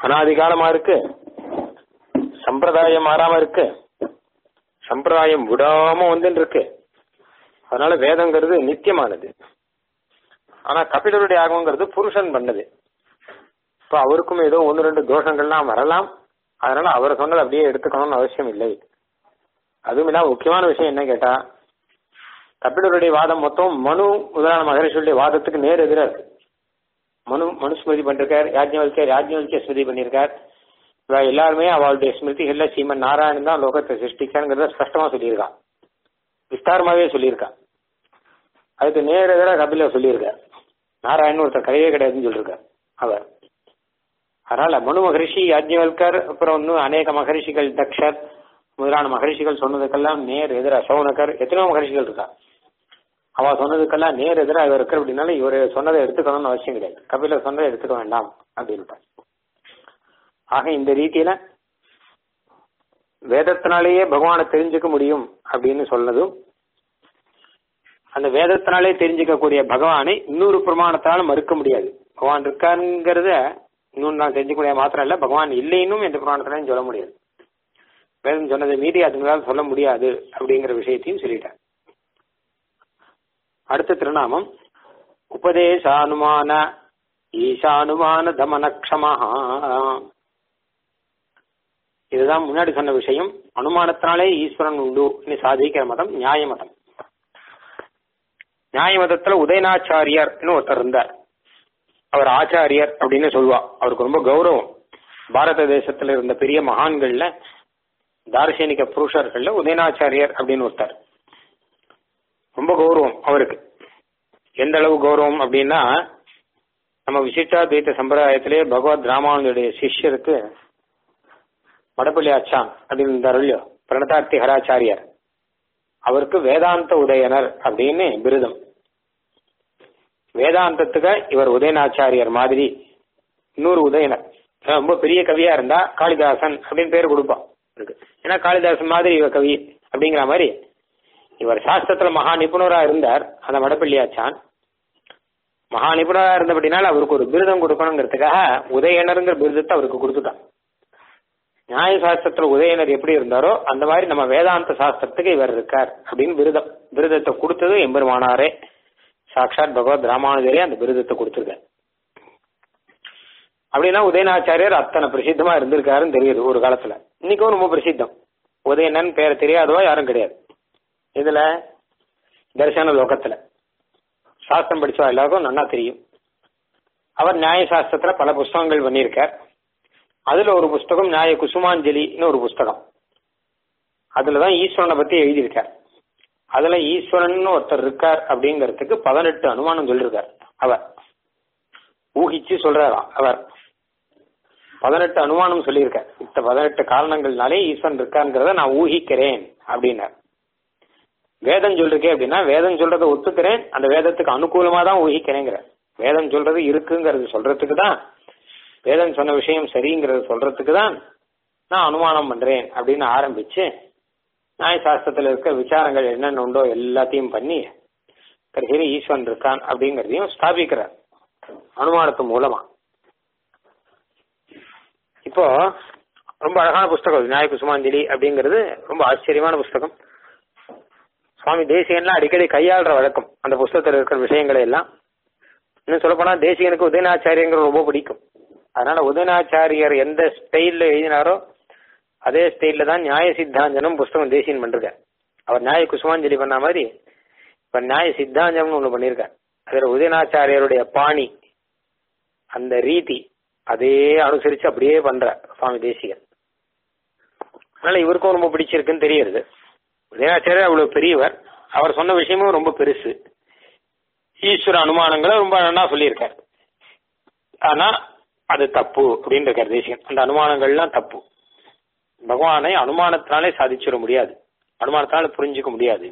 B: அனாதிகாலமா இருக்கு சம்பிரதாயம் மாறாம இருக்கு சம்பிரதாயம் விடாம வந்துட்டு இருக்கு அதனால வேதங்கிறது நித்தியமானது ஆனா கபிலருடைய ஆகமங்கிறது புருஷன் பண்ணது இப்ப அவருக்கும் ஏதோ ஒன்று ரெண்டு தோஷங்கள்லாம் வரலாம் அதனால அவர் சொன்னது அப்படியே எடுத்துக்கணும்னு அவசியம் இல்லை அதுவும் இல்லாம முக்கியமான விஷயம் என்ன கேட்டா கபிலருடைய வாதம் மொத்தம் மனு முதலான மகரிஷியுடைய வாதத்துக்கு நேர் எதிராக இருக்கு மனு மனுஸ்மிருதி பண்ணிருக்கார் யாஜ்ஞவல்கர் யாஜ்ஞவல்கே ஸ்மிருதி பண்ணியிருக்கார் இவ எல்லாருமே அவளுடைய ஸ்மிருதிகள்ல சீமன் நாராயணன் தான் லோகத்தை சிருஷ்டிச்சாங்கிறத ஸ்பஷ்டமா சொல்லியிருக்கான் விஸ்தாரமாவே சொல்லியிருக்கான் அதுக்கு நேர் எதிராக கபில சொல்லியிருக்கார் நாராயணன் ஒருத்தர் கிடையவே கிடையாதுன்னு சொல்லியிருக்கார் அவர் அதனால மனு மகரிஷி யாஜ்ஞவல்கர் அப்புறம் இன்னும் அநேக மகரிஷிகள் தக்ஷர் முதலான மகரிஷிகள் சொன்னதுக்கெல்லாம் நேர் எதிரா சௌனகர் எத்தனையோ மகரிஷிகள் இருக்கா அவ சொன்னதுக்கெல்லாம் நேர் எதிராக இவர் இருக்கிற அப்படின்னால இவர் சொன்னதை எடுத்துக்கணும்னு அவசியம் கிடையாது கபிலர் சொன்னதை எடுத்துக்க வேண்டாம் அப்படின்ட்டார் ஆக இந்த ரீதியில வேதத்தினாலேயே பகவானை தெரிஞ்சுக்க முடியும் அப்படின்னு சொன்னதும் அந்த வேதத்தினாலே தெரிஞ்சுக்கக்கூடிய பகவானை இன்னொரு பிரமாணத்தினால மறுக்க முடியாது பகவான் இருக்காருங்கிறத இன்னொன்று நான் தெரிஞ்சுக்க முடியாது மாத்திரம் இல்ல பகவான் இல்லைன்னும் எந்த புராணத்திலையும் சொல்ல முடியாது வேதம் சொன்னதை மீறி அதுங்களால் சொல்ல முடியாது அப்படிங்கிற விஷயத்தையும் சொல்லிட்டார் அடுத்த திருநாமம் உபதேசானுமான ஈசானுமான தமனக்ஷமா இதுதான் முன்னாடி சொன்ன விஷயம் அனுமானத்தினாலே ஈஸ்வரன் உண்டு சாதிக்கிற மதம் நியாய மதம் நியாய மதத்துல உதயநாச்சாரியார்னு ஒருத்தர் இருந்தார் அவர் ஆச்சாரியர் அப்படின்னு சொல்லுவா அவருக்கு ரொம்ப கௌரவம் பாரத தேசத்துல இருந்த பெரிய மகான்கள்ல தார்சனிக புருஷர்கள்ல உதயநாச்சாரியர் அப்படின்னு ஒருத்தர் ரொம்ப கௌரவம் அவருக்கு எந்த அளவு கௌரவம் அப்படின்னா நம்ம விசிஷ்டாத்வைத்த சம்பிரதாயத்திலே பகவத் ராமானுடைய சிஷ்யருக்கு மடப்பள்ளி அச்சான் அப்படின்னு இருந்தார் இல்லையோ பிரணதார்த்தி ஹராச்சாரியார் அவருக்கு வேதாந்த உதயனர் அப்படின்னு பிருதம் வேதாந்தத்துக்கு இவர் உதயநாச்சாரியர் மாதிரி இன்னொரு உதயனர் ரொம்ப பெரிய கவியா இருந்தா காளிதாசன் அப்படின்னு பேர் கொடுப்பான் இருக்கு ஏன்னா காளிதாசன் மாதிரி இவர் கவி அப்படிங்கிற மாதிரி இவர் சாஸ்திரத்துல மகா நிபுணரா இருந்தார் அந்த மடப்பள்ளியாச்சான் மகா நிபுணரா இருந்தபடினால அவருக்கு ஒரு பிருதம் கொடுக்கணுங்கிறதுக்காக உதயனருங்கிற பிருதத்தை அவருக்கு கொடுத்துட்டான் நியாய சாஸ்திரத்துல உதயனர் எப்படி இருந்தாரோ அந்த மாதிரி நம்ம வேதாந்த சாஸ்திரத்துக்கு இவர் இருக்கார் அப்படின்னு விருதம் விருதத்தை கொடுத்தது எம்பெருமானாரே சாட்சாத் பகவத் ராமானுஜரே அந்த விருதத்தை கொடுத்துருக்கார் அப்படின்னா உதயநாச்சாரியர் அத்தனை பிரசித்தமா இருந்திருக்காருன்னு தெரியுது ஒரு காலத்துல இன்னைக்கும் ரொம்ப பிரசித்தம் உதயனன் பேர் தெரியாதவா யாரும் கிடையாது இதுல தரிசன லோகத்துல சாஸ்திரம் படிச்சவா எல்லாருக்கும் நன்னா தெரியும் அவர் நியாய சாஸ்திரத்துல பல புஸ்தகங்கள் பண்ணியிருக்கார் அதுல ஒரு புஸ்தகம் நியாய குசுமாஞ்சலின்னு ஒரு புஸ்தகம் அதுலதான் ஈஸ்வரனை பத்தி எழுதியிருக்கார் அதுல ஈஸ்வரன் ஒருத்தர் இருக்கார் அப்படிங்கறதுக்கு பதினெட்டு அனுமானம் சொல்லிருக்கார் அவர் ஊகிச்சு சொல்றாராம் அவர் பதினெட்டு அனுமானம் சொல்லியிருக்கார் இந்த பதினெட்டு காரணங்கள்னாலே ஈஸ்வரன் இருக்காருங்கிறத நான் ஊகிக்கிறேன் அப்படின்னார் வேதம் சொல்றேன் அப்படின்னா வேதம் சொல்றதை ஒத்துக்கிறேன் அந்த வேதத்துக்கு அனுகூலமா தான் ஊகிக்கிறேங்கிற வேதம் சொல்றது இருக்குங்கிறது சொல்றதுக்கு தான் வேதம் சொன்ன விஷயம் சரிங்கிறது சொல்றதுக்கு தான் நான் அனுமானம் பண்றேன் அப்படின்னு ஆரம்பிச்சு நியாய சாஸ்திரத்துல இருக்க விசாரங்கள் என்னென்ன உண்டோ எல்லாத்தையும் பண்ணி கடைசியில் ஈஸ்வரன் இருக்கான் அப்படிங்கறதையும் ஸ்தாபிக்கிறார் அனுமானத்து மூலமா இப்போ ரொம்ப அழகான புஸ்தகம் விநாயக குசுமாஞ்சலி அப்படிங்கிறது ரொம்ப ஆச்சரியமான புஸ்தகம் சுவாமி தேசிகன்லாம் அடிக்கடி கையாளுற வழக்கம் அந்த புஸ்தகத்தில் இருக்கிற விஷயங்களை எல்லாம் இன்னும் சொல்லப்போனா தேசிகனுக்கு உதயநாச்சாரியங்கிறது ரொம்ப பிடிக்கும் அதனால உதயநாச்சாரியர் எந்த ஸ்டைல்ல எழுதினாரோ அதே ஸ்டைல்ல தான் நியாய சித்தாஞ்சனம் புஸ்தகம் தேசியன் பண்ணிருக்கார் அவர் நியாய குசுமாஞ்சலி பண்ண மாதிரி இப்ப நியாய சித்தாஞ்சம்னு ஒண்ணு பண்ணியிருக்கார் அதுல உதயநாச்சாரியருடைய பாணி அந்த ரீதி அதே அனுசரிச்சு அப்படியே பண்ற சுவாமி தேசிகன் அதனால இவருக்கும் ரொம்ப பிடிச்சிருக்குன்னு தெரியுது உதயநாச்சாரியர் அவ்வளவு பெரியவர் அவர் சொன்ன விஷயமும் ரொம்ப பெருசு ஈஸ்வர அனுமானங்களை ரொம்ப நல்லா சொல்லியிருக்கார் ஆனா அது தப்பு அப்படின்னு இருக்கார் தேசிகன் அந்த அனுமானங்கள்லாம் தப்பு பகவானை அனுமானத்தினாலே சாதிச்சிட முடியாது அனுமானத்தினால புரிஞ்சுக்க முடியாது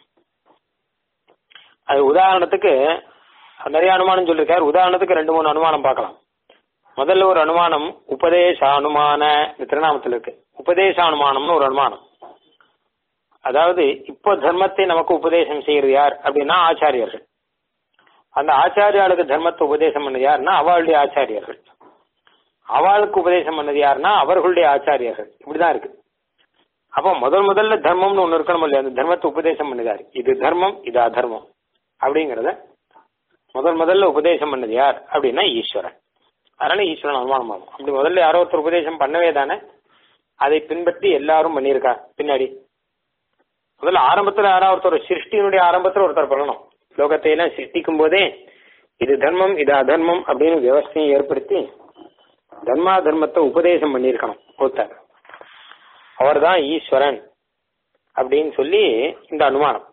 B: அது உதாரணத்துக்கு நிறைய அனுமானம் சொல்லியிருக்காரு உதாரணத்துக்கு ரெண்டு மூணு அனுமானம் பார்க்கலாம் முதல்ல ஒரு அனுமானம் உபதேச அனுமான இந்த திருநாமத்தில் இருக்கு உபதேச அனுமானம்னு ஒரு அனுமானம் அதாவது இப்போ தர்மத்தை நமக்கு உபதேசம் செய்யறது யார் அப்படின்னா ஆச்சாரியர்கள் அந்த ஆச்சாரியாளுக்கு தர்மத்தை உபதேசம் பண்ணது யாருன்னா அவளுடைய ஆச்சாரியர்கள் அவளுக்கு உபதேசம் பண்ணது யாருன்னா அவர்களுடைய ஆச்சாரியர்கள் இப்படிதான் இருக்கு அப்போ முதல் முதல்ல தர்மம்னு ஒண்ணு இருக்கணும் இல்லையா அந்த தர்மத்தை உபதேசம் பண்ணுதாரு இது தர்மம் இது அதர்மம் அப்படிங்கறத முதல் முதல்ல உபதேசம் பண்ணது யார் அப்படின்னா ஈஸ்வரன் அதனால ஈஸ்வரன் அனுமானம் ஆகும் அப்படி முதல்ல யாரோ ஒருத்தர் உபதேசம் பண்ணவே தானே அதை பின்பற்றி எல்லாரும் பண்ணியிருக்கா பின்னாடி முதல்ல ஆரம்பத்துல யாராவது ஒருத்தர் சிருஷ்டியினுடைய ஆரம்பத்துல ஒருத்தர் பண்ணணும் லோகத்தை எல்லாம் சிருஷ்டிக்கும் போதே இது தர்மம் இது அதர்மம் அப்படின்னு வியவஸ்தையை ஏற்படுத்தி தர்மா தர்மத்தை உபதேசம் பண்ணியிருக்கணும் ஒருத்தர் அவர்தான் ஈஸ்வரன் அப்படின்னு சொல்லி இந்த அனுமானம்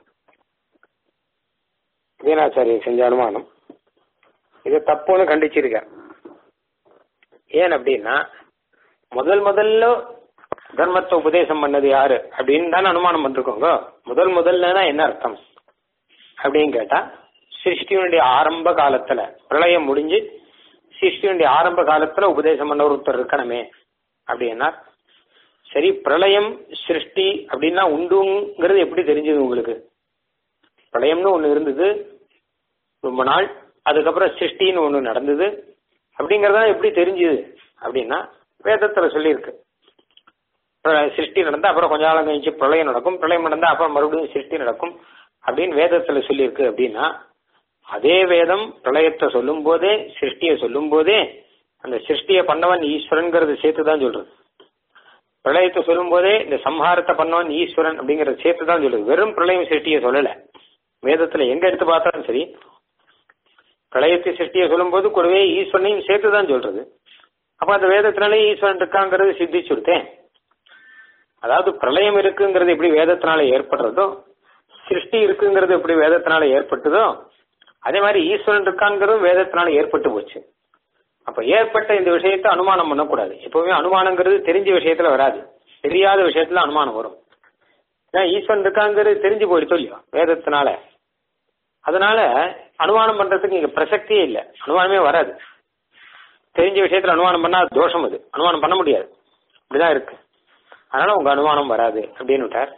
B: வீணாச்சாரியர் செஞ்ச அனுமானம் இது தப்புன்னு கண்டிச்சிருக்கார் ஏன் அப்படின்னா முதல் முதல்ல தர்மத்தை உபதேசம் பண்ணது யாரு அப்படின்னு தானே அனுமானம் பண்ணிருக்கோங்க முதல் முதல்லனா என்ன அர்த்தம் அப்படின்னு கேட்டா சிருஷ்டியினுடைய ஆரம்ப காலத்துல பிரளயம் முடிஞ்சு சிருஷ்டியினுடைய ஆரம்ப காலத்துல உபதேசம் பண்ண ஒருத்தர் இருக்கணுமே அப்படின்னா சரி பிரளயம் சிருஷ்டி அப்படின்னா உண்டுங்கிறது எப்படி தெரிஞ்சது உங்களுக்கு பிரளயம்னு ஒண்ணு இருந்தது ரொம்ப நாள் அதுக்கப்புறம் சிருஷ்டின்னு ஒண்ணு நடந்தது அப்படிங்கறதா எப்படி தெரிஞ்சுது அப்படின்னா வேதத்துல சொல்லியிருக்கு பிர- சிருஷ்டி நடந்தா அப்புறம் கொஞ்ச நாள் கழிச்சு பிரளயம் நடக்கும் பிரளயம் நடந்தா அப்புறம் மறுபடியும் சிருஷ்டி நடக்கும் அப்படின்னு வேதத்துல சொல்லியிருக்கு அப்படின்னா அதே வேதம் பிரளயத்தை சொல்லும் போதே சிருஷ்டியை சொல்லும் போதே அந்த சிருஷ்டியை பண்ணவன் ஈஸ்வரன்கிறது சேர்த்து தான் சொல்றது பிரளயத்தை சொல்லும் போதே இந்த சம்ஹாரத்தை பண்ணவன் ஈஸ்வரன் அப்படிங்கறத சேர்த்து தான் சொல்லுது வெறும் பிரளயம் சிருஷ்டியை சொல்லல வேதத்துல எங்க எடுத்து பார்த்தாலும் சரி பிரளயத்தை சிருஷ்டியை சொல்லும்போது கூடவே ஈஸ்வரனையும் சேர்த்து தான் சொல்றது அப்ப அந்த வேதத்தினாலே ஈஸ்வரன் இருக்காங்கிறது சித்திச்சுடுத்தேன் அதாவது பிரளயம் இருக்குங்கிறது எப்படி வேதத்தினால ஏற்படுறதோ சிருஷ்டி இருக்குங்கிறது எப்படி வேதத்தினால ஏற்பட்டதோ அதே மாதிரி ஈஸ்வரன் இருக்காங்கிறதும் வேதத்தினால ஏற்பட்டு போச்சு அப்ப ஏற்பட்ட இந்த விஷயத்தை அனுமானம் பண்ணக்கூடாது எப்பவுமே அனுமானங்கிறது தெரிஞ்ச விஷயத்துல வராது தெரியாத விஷயத்துல அனுமானம் வரும் ஏன்னா ஈஸ்வரன் இருக்காங்கிறது தெரிஞ்சு போயிடுச்சு இல்லையோ வேதத்தினால அதனால அனுமானம் பண்றதுக்கு இங்க பிரசக்தியே இல்லை அனுமானமே வராது தெரிஞ்ச விஷயத்துல அனுமானம் பண்ணா அது தோஷம் அது அனுமானம் பண்ண முடியாது இப்படிதான் இருக்கு அதனால உங்க அனுமானம் வராது அப்படின்னு விட்டார்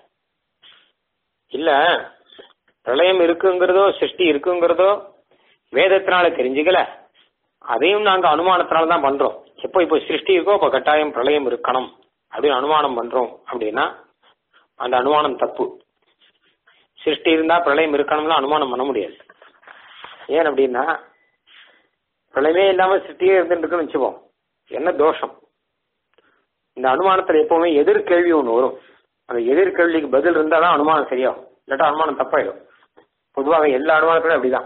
B: இல்ல பிரளயம் இருக்குங்கிறதோ சிருஷ்டி இருக்குங்கிறதோ வேதத்தினால தெரிஞ்சுக்கல அதையும் நாங்க அனுமானத்தினால தான் பண்றோம் எப்போ இப்போ சிருஷ்டி இருக்கோ அப்ப கட்டாயம் பிரளயம் இருக்கணும் அப்படின்னு அனுமானம் பண்றோம் அப்படின்னா அந்த அனுமானம் தப்பு சிருஷ்டி இருந்தா பிரளயம் இருக்கணும்னு அனுமானம் பண்ண முடியாது ஏன் அப்படின்னா பிரளயமே இல்லாம சிருஷ்டியே இருந்துட்டு இருக்குன்னு வச்சுப்போம் என்ன தோஷம் இந்த அனுமானத்துல எப்பவுமே எதிர்கேள்வி ஒண்ணு வரும் அந்த எதிர்கேள்விக்கு பதில் இருந்தாதான் அனுமானம் சரியாகும் இல்லாட்டா அனுமானம் தப்பாயிடும் பொதுவாக எல்லா அனுமானத்திலும் அப்படிதான்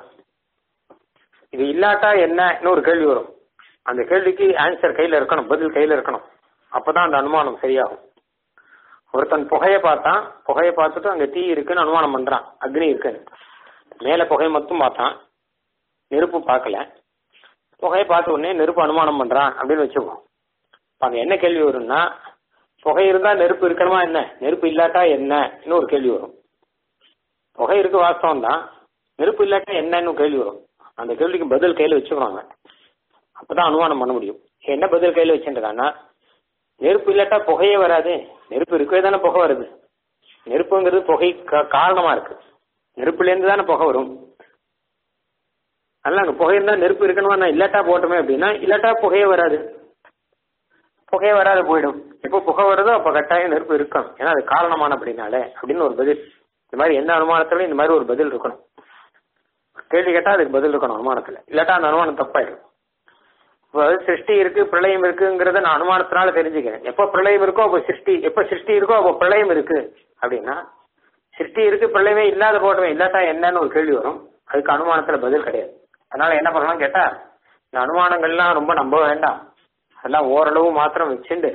B: இது இல்லாட்டா என்னன்னு ஒரு கேள்வி வரும் அந்த கேள்விக்கு ஆன்சர் கையில இருக்கணும் பதில் கையில இருக்கணும் அப்பதான் அந்த அனுமானம் சரியாகும் ஒருத்தன் புகையை பார்த்தான் புகையை பார்த்துட்டு அங்க தீ இருக்குன்னு அனுமானம் பண்றான் அக்னி இருக்குன்னு மேல புகை மட்டும் பார்த்தான் நெருப்பு பார்க்கல புகையை பார்த்த உடனே நெருப்பு அனுமானம் பண்றான் அப்படின்னு வச்சுப்போம் இப்ப அங்க என்ன கேள்வி வரும்னா புகை இருந்தா நெருப்பு இருக்கணுமா என்ன நெருப்பு இல்லாட்டா என்னன்னு ஒரு கேள்வி வரும் புகை இருக்கு வாஸ்தவம் தான் நெருப்பு இல்லாட்டா என்னன்னு ஒரு கேள்வி வரும் அந்த கேள்விக்கு பதில் கையில வச்சுக்கிறாங்க அப்பதான் அனுமானம் பண்ண முடியும் என்ன பதில் கையில வச்சுருக்கான்னா நெருப்பு இல்லாட்டா புகையே வராது நெருப்பு இருக்கவே தானே புகை வருது நெருப்புங்கிறது புகை கா- காரணமா இருக்கு நெருப்புல இருந்து தானே புகை வரும் அதனால அங்க புகை இருந்தா நெருப்பு இருக்கணுமா நான் இல்லாட்டா போட்டோமே அப்படின்னா இல்லாட்டா புகையே வராது புகையே வராது போயிடும் எப்போ புகை வருதோ அப்ப கட்டாயம் நெருப்பு இருக்கணும் ஏன்னா அது காரணமான அப்படின்னாலே அப்படின்னு ஒரு பதில் இந்த மாதிரி எந்த அனுமானத்திலும் இந்த மாதிரி ஒரு பதில் இருக்கணும் கேள்வி கேட்டா அதுக்கு பதில் இருக்கணும் அனுமானத்துல இல்லாட்டா அந்த அனுமானம் தப்பாயிடும் இப்போ சிருஷ்டி இருக்கு பிரளயம் இருக்குங்கிறத நான் அனுமானத்தினால தெரிஞ்சுக்கிறேன் எப்போ பிரளயம் இருக்கோ அப்போ சிருஷ்டி எப்போ சிருஷ்டி இருக்கோ அப்போ பிரளயம் இருக்கு அப்படின்னா சிருஷ்டி இருக்கு பிரளயமே இல்லாத போட்டவன் இல்லாட்டா என்னன்னு ஒரு கேள்வி வரும் அதுக்கு அனுமானத்துல பதில் கிடையாது அதனால என்ன பண்ணலாம் கேட்டா இந்த அனுமானங்கள்லாம் ரொம்ப நம்ப வேண்டாம் அதெல்லாம் ஓரளவு மாத்திரம் வச்சுண்டு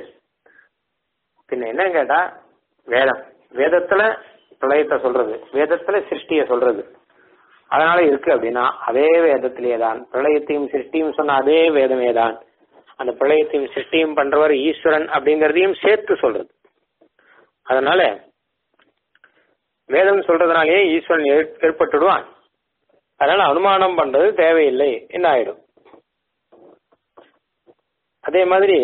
B: பின்ன என்னன்னு கேட்டா வேதம் வேதத்துல பிரளயத்தை சொல்றது வேதத்துல சிருஷ்டியை சொல்றது அதனால இருக்கு அப்படின்னா அதே வேதத்திலே தான் பிரளயத்தையும் சிருஷ்டியும் சொன்ன அதே வேதமே தான் அந்த பிரளயத்தையும் சிருஷ்டியும் பண்றவர் ஈஸ்வரன் அப்படிங்கறதையும் சேர்த்து சொல்றது அதனால வேதம் சொல்றதுனாலேயே ஈஸ்வரன் ஏற்- ஏற்பட்டுடுவான் அதனால அனுமானம் பண்றது தேவையில்லை என்ன ஆயிடும் அதே மாதிரி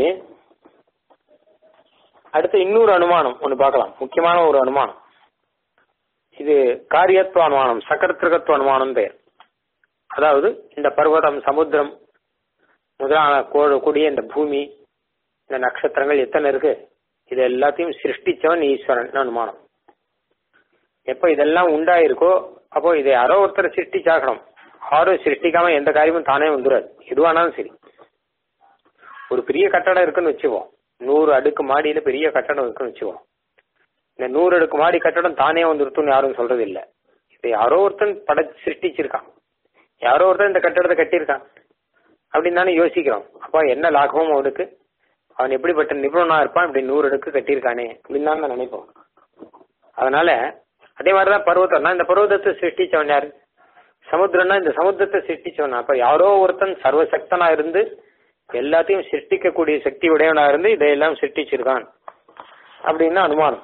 B: அடுத்து இன்னொரு அனுமானம் ஒன்னு பார்க்கலாம் முக்கியமான ஒரு அனுமானம் இது காரியத்துவ அனுமானம் சக்கரத்திருகத்துவ அனுமானம் பேர் அதாவது இந்த பர்வதம் சமுத்திரம் முதலான கோ- கூடிய இந்த பூமி இந்த நட்சத்திரங்கள் எத்தனை இருக்கு இது எல்லாத்தையும் சிருஷ்டிச்சவன் ஈஸ்வரன் அனுமானம் எப்ப இதெல்லாம் உண்டாயிருக்கோ அப்போ இதை யாரோ ஒருத்தர் சிருஷ்டிச்சாகணும் யாரும் சிருஷ்டிக்காம எந்த காரியமும் தானே வந்துடாது எதுவானாலும் சரி ஒரு பெரிய கட்டடம் இருக்குன்னு வச்சுவோம் நூறு அடுக்கு மாடியில பெரிய கட்டடம் இருக்குன்னு வச்சுவோம் இந்த நூறு அடுக்கு மாடி கட்டடம் தானே வந்துருத்துன்னு யாரும் சொல்றது இல்ல இதை யாரோ ஒருத்தன் பட சிருஷ்டிச்சிருக்கான் யாரோ ஒருத்தன் இந்த கட்டடத்தை கட்டியிருக்கான் அப்படின்னு தானே யோசிக்கிறோம் அப்ப என்ன லாபமும் அவனுக்கு அவன் எப்படிப்பட்ட நிபுணனா இருப்பான் இப்படி நூறு அடுக்கு கட்டியிருக்கானே அப்படின்னு தான் நினைப்போம் அதனால அதே மாதிரிதான் பர்வதம்னா இந்த பர்வதத்தை சிருஷ்டிச்சவன் யாரு சமுத்திரம்னா இந்த சமுத்திரத்தை சிருஷ்டிச்சவன் அப்ப யாரோ ஒருத்தன் சர்வசக்தனா இருந்து எல்லாத்தையும் சிருஷ்டிக்கக்கூடிய சக்தி உடையவனா இருந்து இதையெல்லாம் சிருஷ்டிச்சிருக்கான் அப்படின்னு அனுமானம்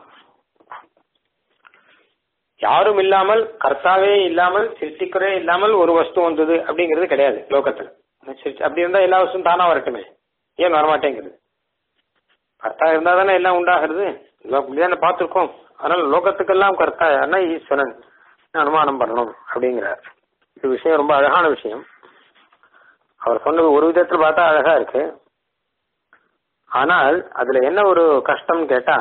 B: யாரும் இல்லாமல் கர்த்தாவே இல்லாமல் சிருஷ்டிக்கிறே இல்லாமல் ஒரு வஸ்து வந்தது அப்படிங்கிறது கிடையாது லோகத்துல சிருஷ்டி- அப்படி இருந்தா எல்லா வஸ்துவும் தானா வரட்டுமே ஏன் வரமாட்டேங்குது கர்த்தா இருந்தா தானே எல்லாம் உண்டாகிறது லோ- அப்படிதானே பார்த்திருக்கோம் அதனால லோகத்துக்கெல்லாம் கர்த்தா யாருன்னா ஈஸ்வரன் அனுமானம் பண்ணணும் அப்படிங்கிறார் இது விஷயம் ரொம்ப அழகான விஷயம் அவர் சொன்னது ஒரு விதத்துல பார்த்தா அழகா இருக்கு ஆனால் அதுல என்ன ஒரு கஷ்டம்னு கேட்டா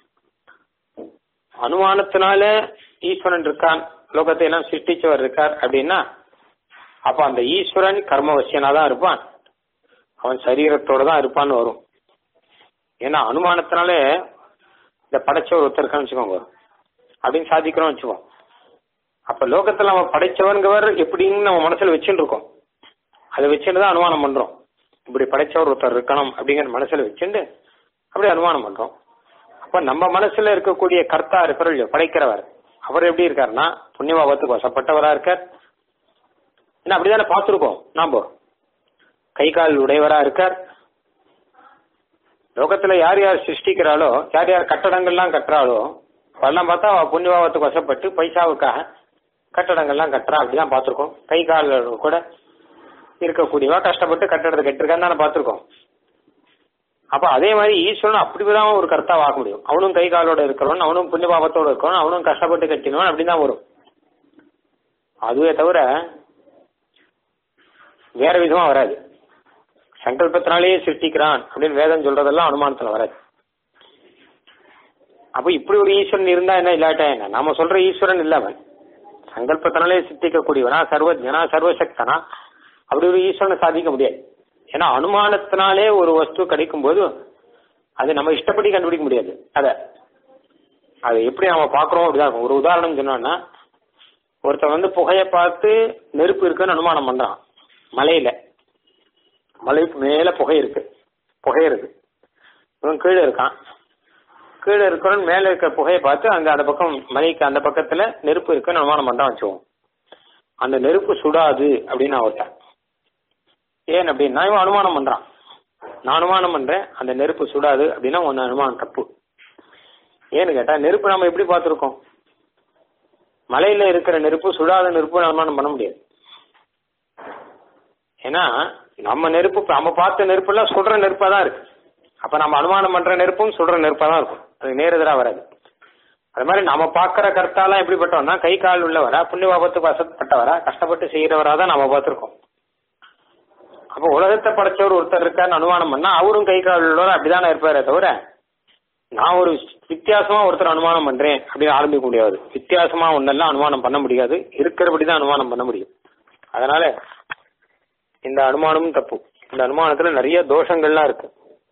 B: அனுமானத்தினால ஈஸ்வரன் இருக்கான் லோகத்தை எல்லாம் சிருஷ்டிச்சவர் இருக்கார் அப்படின்னா அப்ப அந்த ஈஸ்வரன் கர்மவசியனா தான் இருப்பான் அவன் சரீரத்தோட தான் இருப்பான்னு வரும் ஏன்னா அனுமானத்தினாலே இந்த படைச்சவர் ஒருத்தர் இருக்கான்னு வச்சுக்கோங்க அப்படின்னு சாதிக்கிறோம் வச்சுக்கோம் அப்ப லோகத்துல நம்ம படைச்சவன்கிறவர் எப்படின்னு நம்ம மனசுல வச்சுட்டு இருக்கோம் அதை வச்சுட்டு தான் அனுமானம் பண்றோம் இப்படி படைச்சவர் ஒருத்தர் இருக்கணும் அப்படிங்கிற மனசுல வச்சுட்டு அப்படி அனுமானம் பண்றோம் அப்ப நம்ம மனசுல இருக்கக்கூடிய கர்த்தா இருக்கிற இல்லையோ படைக்கிறவர் அவர் எப்படி இருக்காருன்னா புண்ணியபாவத்துக்கு வசப்பட்டவரா இருக்கார் ஏன்னா அப்படிதானே பார்த்துருக்கோம் நாம கை கால் உடையவரா இருக்கார் லோகத்துல யார் யார் சிருஷ்டிக்கிறாளோ யார் யார் கட்டடங்கள்லாம் கட்டுறாளோ அதெல்லாம் பார்த்தா அவ புண்ணியபாவத்துக்கு வசப்பட்டு பைசாவுக்காக கட்டடங்கள்லாம் கட்டுறா அப்படிதான் பார்த்துருக்கோம் கை கால் கூட இருக்கக்கூடியவா கஷ்டப்பட்டு கட்டடத்தை கட்டிருக்கான்னு தானே பார்த்துருக்கோம் அப்ப அதே மாதிரி ஈஸ்வரன் அப்படிதான் ஒரு கர்த்தாவா ஆக முடியும் அவனும் கை காலோட இருக்கிறவன் அவனும் புண்ணியபாவத்தோட இருக்கிறவன் அவனும் கஷ்டப்பட்டு கட்டினவன் அப்படிதான் வரும் அதுவே தவிர வேற விதமா வராது சங்கல்பத்தினாலேயே சிருஷ்டிக்கிறான் அப்படின்னு வேதம் சொல்றதெல்லாம் அனுமானத்துல வராது அப்ப இப்படி ஒரு ஈஸ்வரன் இருந்தா என்ன இல்லாட்டா என்ன நாம சொல்ற ஈஸ்வரன் இல்ல அவன் சங்கல்பத்தினாலே சித்திக்கக்கூடியவனா சர்வஜனா சர்வசக்தனா அப்படி ஒரு ஈஸ்வரனை சாதிக்க முடியாது ஏன்னா அனுமானத்தினாலே ஒரு வஸ்து கிடைக்கும் போது அது நம்ம இஷ்டப்படி கண்டுபிடிக்க முடியாது அத அது எப்படி நம்ம பாக்குறோம் அப்படிதான் இருக்கும். ஒரு உதாரணம் சொன்னோம்னா ஒருத்தன் வந்து புகையை பார்த்து நெருப்பு இருக்குன்னு அனுமானம் பண்றான் மலையில மலைக்கு மேல புகை இருக்கு புகை இருக்கு இவன் கீழே இருக்கான் கீழே இருக்கிறவன் மேல இருக்கிற புகையை பார்த்து அங்க அந்த பக்கம் மலைக்கு அந்த பக்கத்துல நெருப்பு இருக்குன்னு அனுமானம் பண்றான் வச்சுவோம் அந்த நெருப்பு சுடாது அப்படின்னு அவர்தான் ஏன் அப்படின்னா இவன் அனுமானம் பண்றான் நான் அனுமானம் பண்றேன் அந்த நெருப்பு சுடாது அப்படின்னா உன் அனுமானம் தப்பு ஏன்னு கேட்டா நெருப்பு நம்ம எப்படி பார்த்திருக்கோம் மலையில இருக்கிற நெருப்பு சுடாத நெருப்பு அனுமானம் பண்ண முடியாது ஏன்னா நம்ம நெருப்பு நம்ம பார்த்த நெருப்பு எல்லாம் சுடுற நெருப்பா தான் இருக்கு அப்ப நம்ம அனுமானம் பண்ற நெருப்பும் சுடுற நெருப்பா தான் இருக்கும் அது நேரெதிரா வராது அது மாதிரி நம்ம பார்க்கிற கருத்தாலாம் எப்படிப்பட்டவன்னா கை கால் உள்ளவரா புண்ணிய பாபத்துக்கு வசப்பட்டவரா கஷ்டப்பட்டு செய்யறவரா தான் நம்ம பார்த்திருக்கோம் அப்ப உலகத்தை படைச்சவர் ஒருத்தர் இருக்காருன்னு அனுமானம் பண்ணா அவரும் கை கால் உள்ளவர் அப்படிதானே இருப்பாரே தவிர நான் ஒரு வித்தியாசமா ஒருத்தர் அனுமானம் பண்றேன் அப்படின்னு ஆரம்பிக்க முடியாது வித்தியாசமா ஒன்னெல்லாம் அனுமானம் பண்ண முடியாது இருக்கிறபடி தான் அனுமானம் பண்ண முடியும் அதனால இந்த அனுமானமும் தப்பு இந்த அனுமானத்துல நிறைய தோஷங்கள்லாம் இருக்கு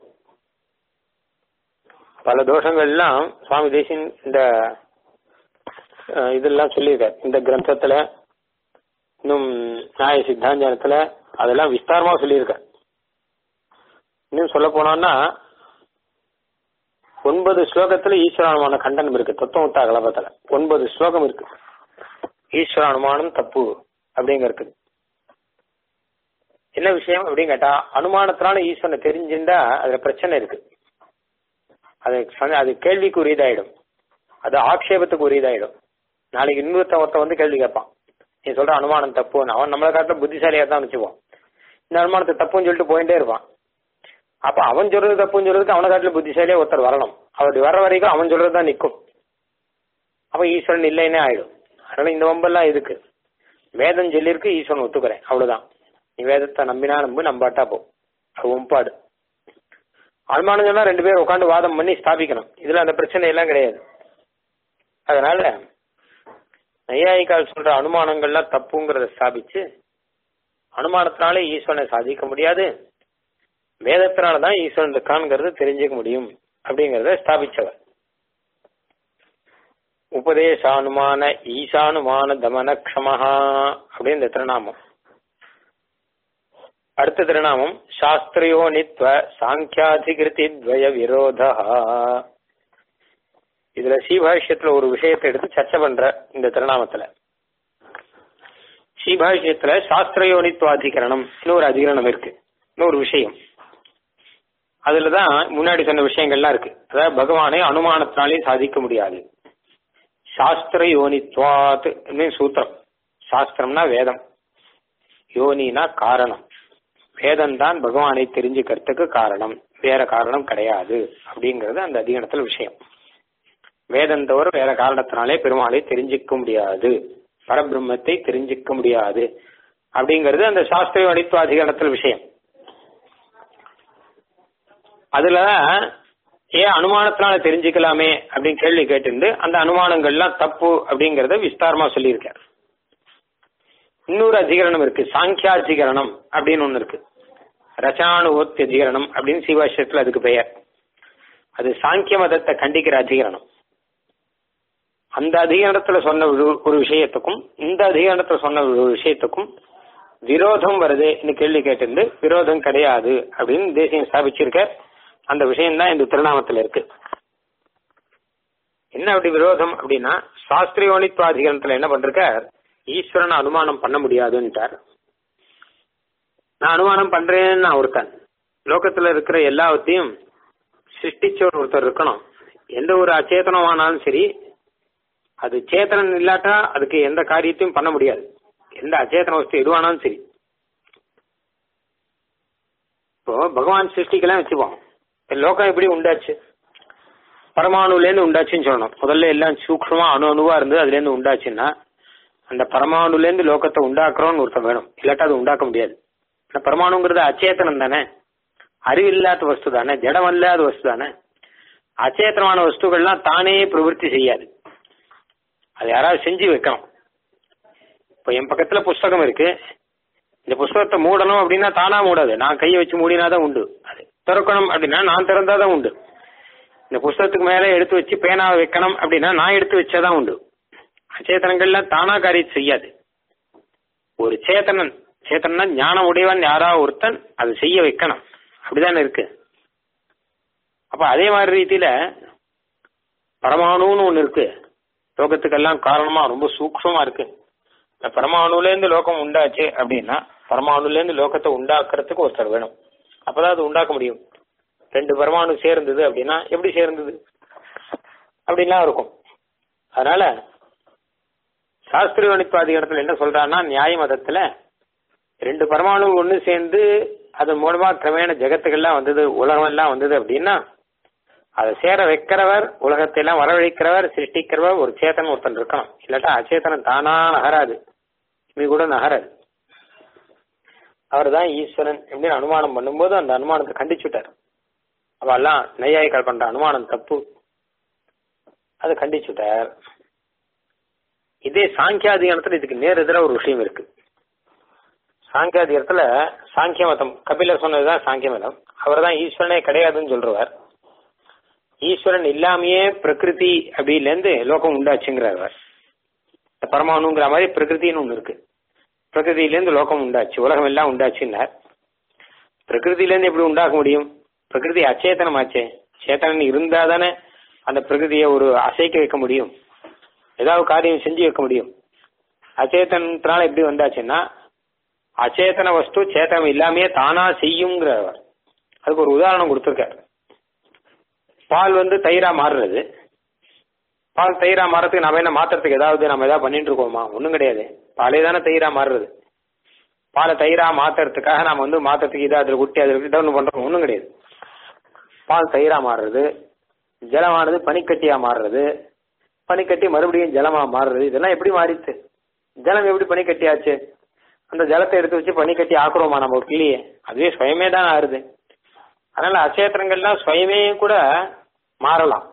B: பல தோஷங்கள்லாம் சுவாமி தேசின் இந்த அஹ், இதெல்லாம் சொல்லியிருக்காரு இந்த கிரந்தத்துல இன்னும் நியாய சித்தாந்தத்துல அதெல்லாம் விஸ்தாரமா சொல்லியிருக்காரு இன்னும் சொல்ல போனோம்னா ஒன்பது ஸ்லோகத்துல ஈஸ்வரானுமான கண்டனம் இருக்கு தத்துவத்தா கலபத்துல ஒன்பது ஸ்லோகம் இருக்கு ஈஸ்வர அனுமானம் தப்பு அப்படிங்கிறது என்ன விஷயம் அப்படின்னு கேட்டா அனுமானத்தினால ஈஸ்வரனை தெரிஞ்சுட்டா அதுல பிரச்சனை இருக்கு அது ச- அது கேள்விக்கு உரியதாயிடும் அது ஆக்ஷேபத்துக்கு உரியதாயிடும் நாளைக்கு இன்னொருத்த ஒருத்தன் வந்து கேள்வி கேட்பான் நீ சொல்ற அனுமானம் தப்புன்னு அவன் நம்மளை காட்டில புத்திசாலியா தான் வச்சுக்குவான் இந்த அனுமானத்தை தப்புன்னு சொல்லிட்டு போயிட்டே இருப்பான் அப்ப அவன் சொல்றது தப்புன்னு சொல்றதுக்கு அவனை காட்டில புத்திசாலியா ஒருத்தர் வரணும் அப்படி வர்ற வரைக்கும் அவன் சொல்றது தான் நிக்கும் அப்ப ஈஸ்வரன் இல்லைன்னே ஆயிடும் அதனால இந்த வம்பெல்லாம் இருக்கு வேதம் சொல்லியிருக்கு ஈஸ்வரன் ஒத்துக்கிறேன் அவ்வளவுதான் நீ வேதத்தை நம்பினா நம்பு நம்பாட்டா போ அது ஒம்பாடு அனுமானங்கள்லாம் ரெண்டு பேரும் உட்காந்து வாதம் பண்ணி ஸ்தாபிக்கணும் இதுல அந்த பிரச்சனை எல்லாம் கிடையாது அதனால நையாயிக்கால் சொல்ற அனுமானங்கள்லாம் தப்புங்கிறத ஸ்தாபிச்சு அனுமானத்தினாலே ஈஸ்வரனை சாதிக்க முடியாது வேதத்தினால தான் ஈஸ்வரன் இருக்கான்ங்கிறது தெரிஞ்சுக்க முடியும் அப்படிங்கறத ஸ்தாபிச்சவர் உபதேசானுமான ஈசானுமான தமன க்ஷமஹா அப்படின்னு இந்த திருநாமம் அடுத்த திருநாமம் சாஸ்திரயோனித்வ சாங்கியாதிகிருதி துவய விரோதா இதுல ஸ்ரீபாஷ்யத்துல ஒரு விஷயத்தை எடுத்து சர்ச்சை பண்ற இந்த திருநாமத்துல ஸ்ரீபாஷ்யத்துல சாஸ்திரயோனித்வாதிகரணம் ஒரு அதிகரணம் இருக்கு இன்னொரு விஷயம் அதுலதான் முன்னாடி சொன்ன விஷயங்கள்லாம் இருக்கு அதாவது பகவானை அனுமானத்தினாலே சாதிக்க முடியாது சாஸ்திர யோனித்வாத் சூத்திரம் சாஸ்திரம்னா வேதம் யோனினா காரணம் வேதம் தான் பகவானை தெரிஞ்சுக்கிறதுக்கு காரணம் வேற காரணம் கிடையாது அப்படிங்கறது அந்த அதிகணத்துல விஷயம் வேதம் தவிர வேற காரணத்தினாலே பெருமாளை தெரிஞ்சிக்க முடியாது பரபிரம்மத்தை தெரிஞ்சிக்க முடியாது அப்படிங்கிறது அந்த சாஸ்திர வடித்துவ அதிகரணத்தில் விஷயம் அதுல ஏன் அனுமானத்தினால தெரிஞ்சுக்கலாமே அப்படின்னு கேள்வி கேட்டு அந்த அனுமானங்கள்லாம் தப்பு அப்படிங்கறத விஸ்தாரமா சொல்லியிருக்கார் இன்னொரு அதிகரணம் இருக்கு சாங்கியாதிகரணம் அப்படின்னு ஒண்ணு இருக்கு ரசானுவோத்தி அதிகரணம் அப்படின்னு சிவாஷ்யத்துல அதுக்கு பெயர் அது சாங்கிய மதத்தை கண்டிக்கிற அதிகரணம் அந்த அதிகரணத்துல சொன்ன ஒரு- ஒரு விஷயத்துக்கும் இந்த அதிகரணத்துல சொன்ன ஒரு விஷயத்துக்கும் விரோதம் வருதுன்னு கேள்வி கேட்டிருந்து விரோதம் கிடையாது அப்படின்னு தேசியம் ஸ்தாபிச்சிருக்க அந்த விஷயம் தான் இந்த திருநாமத்துல இருக்கு என்ன அப்படி விரோதம் அப்படின்னா சாஸ்திரியோனித்வாதிகரணத்துல என்ன பண்றார் ஈஸ்வரனை அனுமானம் பண்ண முடியாதுன்ட்டார் நான் அனுமானம் பண்றேன்னு நான் ஒருத்தன் லோகத்துல இருக்கிற எல்லாவற்றையும் சிருஷ்டிச்சவர் ஒருத்தர் இருக்கணும் எந்த ஒரு அச்சேதனமானாலும் சரி அது சேத்தனன் இல்லாட்டா அதுக்கு எந்த காரியத்தையும் பண்ண முடியாது எந்த அச்சேதன வஸ்து எதுவானாலும் சரி இப்போ பகவான் சிருஷ்டிக்கெல்லாம் வச்சுப்போம் இப்ப லோகம் எப்படி உண்டாச்சு பரமாணுலேருந்து உண்டாச்சுன்னு சொல்லணும் முதல்ல எல்லாம் சூக்ஷ்மமா அணு அணுவா இருந்து அதுல இருந்து உண்டாச்சுன்னா அந்த பரமாணுலேருந்து லோகத்தை உண்டாக்குறோம்னு ஒருத்தன் வேணும் இல்லாட்டா அது உண்டாக்க முடியாது ஆனா பரமாணுங்கிறது அச்சேதனம் தானே அறிவில்லாத வஸ்து தானே ஜடம் இல்லாத வஸ்து தானே அச்சேதனமான வஸ்துக்கள்லாம் தானே பிரவருத்தி செய்யாது அது யாராவது செஞ்சு வைக்கணும் இப்போ என் பக்கத்துல புஸ்தகம் இருக்கு இந்த புஸ்தகத்தை மூடணும் அப்படின்னா தானா மூடாது நான் கையை வச்சு மூடினாதான் உண்டு அது திறக்கணும் அப்படின்னா நான் திறந்தாதான் உண்டு இந்த புஸ்தகத்துக்கு மேல எடுத்து வச்சு பேனாவை வைக்கணும் அப்படின்னா நான் எடுத்து வச்சாதான் உண்டு அச்சேதனங்கள்லாம் தானா காரியம் செய்யாது ஒரு சேத்தனன் சேத்தனா ஞானம் உடையவன் யாரா ஒருத்தன் அது செய்ய வைக்கணும் அப்படிதானே இருக்கு அப்ப அதே மாதிரி ரீதியில பரமாணுன்னு ஒண்ணு இருக்கு லோகத்துக்கெல்லாம் காரணமா ரொம்ப சூக்ஷமா இருக்கு இந்த பரமாணுல இருந்து லோகம் உண்டாச்சு அப்படின்னா பரமாணுல இருந்து லோகத்தை உண்டாக்குறதுக்கு ஒருத்தர் வேணும் அப்பதான் அது உண்டாக்க முடியும் ரெண்டு பரமாணு சேர்ந்தது அப்படின்னா எப்படி சேர்ந்தது அப்படின்லாம் இருக்கும் அதனால சாஸ்திரிய வணிப்பாதிகாரத்துல என்ன சொல்றான்னா நியாய மதத்துல ரெண்டு பரமாணு ஒண்ணு சேர்ந்து அதன் மூலமா கிரமேண ஜெகத்துக்கெல்லாம் வந்தது உலகம் எல்லாம் வந்தது அப்படின்னா அதை சேர வைக்கிறவர் உலகத்தை எல்லாம் வரவழைக்கிறவர் சிருஷ்டிக்கிறவர் ஒரு சேத்தன் ஒருத்தன் இருக்கணும் இல்லாட்டா அச்சேதனம் தானா நகராது இது கூட நகராது அவர் தான் ஈஸ்வரன் அப்படின்னு அனுமானம் பண்ணும்போது அந்த அனுமானத்தை கண்டிச்சுட்டார் அவெல்லாம் நையாயிக்கால் பண்ற அனுமானம் தப்பு அதை கண்டிச்சுட்டார் இதே சாங்கியாதிகாரத்துல இதுக்கு நேர் எதிராக ஒரு விஷயம் இருக்கு சாங்கியாதிகாரத்துல சாங்கிய மதம் கபிலர் சொன்னதுதான் சாங்கிய மதம் அவர் தான் ஈஸ்வரனே கிடையாதுன்னு சொல்றவர் ஈஸ்வரன் இல்லாமையே பிரகிருதி அப்படிலேருந்து லோகம் உண்டாச்சுங்கிறார் அவர் பரமாணுங்கிற மாதிரி பிரகிருதின்னு ஒண்ணு இருக்கு பிரகிருதியிலேருந்து லோகம் உண்டாச்சு உலகம் எல்லாம் உண்டாச்சுன்னார் பிரகிருதியிலேருந்து எப்படி உண்டாக்க முடியும் பிரகிருதி அச்சேதனமாச்சே சேத்தனன் இருந்தா தானே அந்த பிரகிருதியை ஒரு அசைக்க வைக்க முடியும் ஏதாவது காரியம் செஞ்சு வைக்க முடியும் அச்சேதனத்தினால எப்படி வந்தாச்சுன்னா அச்சேதன வஸ்து சேத்தனம் இல்லாமையே தானா செய்யுங்கிறவர் அதுக்கு ஒரு உதாரணம் கொடுத்துருக்காரு பால் வந்து தயிரா மாறுறது பால் தயிரா மாறதுக்கு நம்ம என்ன மாத்துறதுக்கு ஏதாவது நம்ம ஏதாவது பண்ணிட்டு இருக்கோமா ஒன்றும் கிடையாது பாலே தானே தயிரா மாறுறது பாலை தயிரா மாத்துறதுக்காக நாம வந்து மாத்துறதுக்கு இதை அதில் குட்டி அதில் இதை ஒன்று பண்றோம் ஒன்றும் கிடையாது பால் தயிரா மாறுறது ஜலமானது பனிக்கட்டியா மாறுறது பனிக்கட்டி மறுபடியும் ஜலமா மாறுறது இதெல்லாம் எப்படி மாறிச்சு ஜலம் எப்படி பனிக்கட்டியாச்சு அந்த ஜலத்தை எடுத்து வச்சு பனி கட்டி ஆக்குறோமா நம்ம இல்லையே அதுவே சுயமே தான் ஆறுது அதனால அச்சேத்திரங்கள்லாம் சுயமே கூட மாறலாம்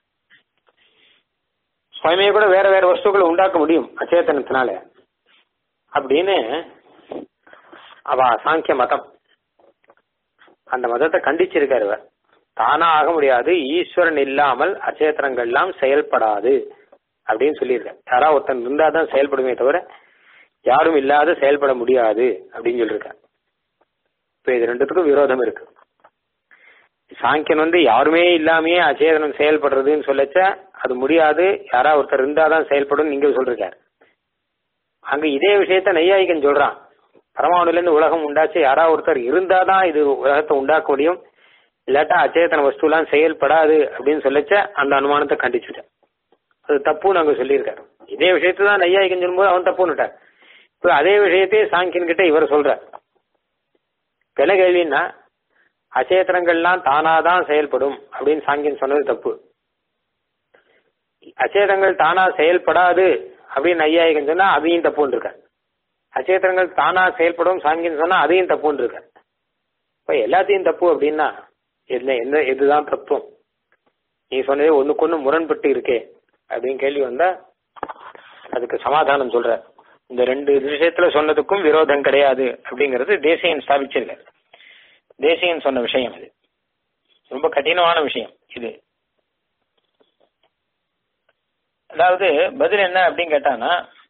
B: சுயமே கூட வேற வேற வஸ்துக்களை உண்டாக்க முடியும் அச்சேதனத்தினால அப்படின்னு அவ சாங்கிய மதம் அந்த மதத்தை கண்டிச்சிருக்காரு இவர் தானா ஆக முடியாது ஈஸ்வரன் இல்லாமல் அச்சேத்திரங்கள்லாம் செயல்படாது அப்படின்னு சொல்லியிருக்காரு யாரா ஒருத்தன் இருந்தாதான் செயல்படுமே தவிர யாரும் இல்லாத செயல்பட முடியாது அப்படின்னு சொல்லியிருக்காரு இப்ப இது ரெண்டுத்துக்கும் விரோதம் இருக்கு சாங்கியன் வந்து யாருமே இல்லாமயே அச்சேதனம் செயல்படுறதுன்னு சொல்லச்ச அது முடியாது யாரா ஒருத்தர் இருந்தாதான் செயல்படும் நீங்க சொல்றாரு அங்க இதே விஷயத்த நெய்யாயிக்கன் சொல்றான் பரமாணுல இருந்து உலகம் உண்டாச்சு யாரா ஒருத்தர் இருந்தாதான் இது உலகத்தை உண்டாக்க முடியும் இல்லாட்டா அச்சேதன வஸ்துலாம் செயல்படாது அப்படின்னு சொல்லச்ச அந்த அனுமானத்தை கண்டிச்சுட்டேன் அது தப்புன்னு அங்க சொல்லியிருக்காரு இதே விஷயத்தை தான் நையாயிக்கன் சொல்லும்போது அவன் தப்புன்னுட்டார் இப்ப அதே விஷயத்தையே சாங்கியன் கிட்ட இவர் சொல்றார் இப்ப என்ன கேள்வின்னா அச்சேதனங்கள்லாம் தானாதான் செயல்படும் அப்படின்னு சாங்கியன் சொன்னது தப்பு அச்சேதங்கள் தானா செயல்படாது அப்படின்னு ஐயாயிகன் சொன்னா அதையும் தப்புன்னு இருக்கார் அச்சேதனங்கள் தானா செயல்படும் சாங்கியன் சொன்னா அதையும் தப்புன்னு இருக்கார் இப்ப எல்லாத்தையும் தப்பு அப்படின்னா என்ன என்ன இதுதான் தத்துவம் நீ சொன்னதே ஒண்ணுக்கு ஒண்ணு முரண்பட்டு இருக்கே அப்படின்னு கேள்வி வந்தா அதுக்கு சமாதானம் சொல்ற இந்த ரெண்டு விஷயத்துல சொன்னதுக்கும் விரோதம் கிடையாது அப்படிங்கறது தேசியன் ஸ்தாபிச்சிருக்காரு தேசியன் சொன்ன விஷயம் இது ரொம்ப கடினமான விஷயம் இது அதாவது பதில் என்ன அப்படின்னு கேட்டானா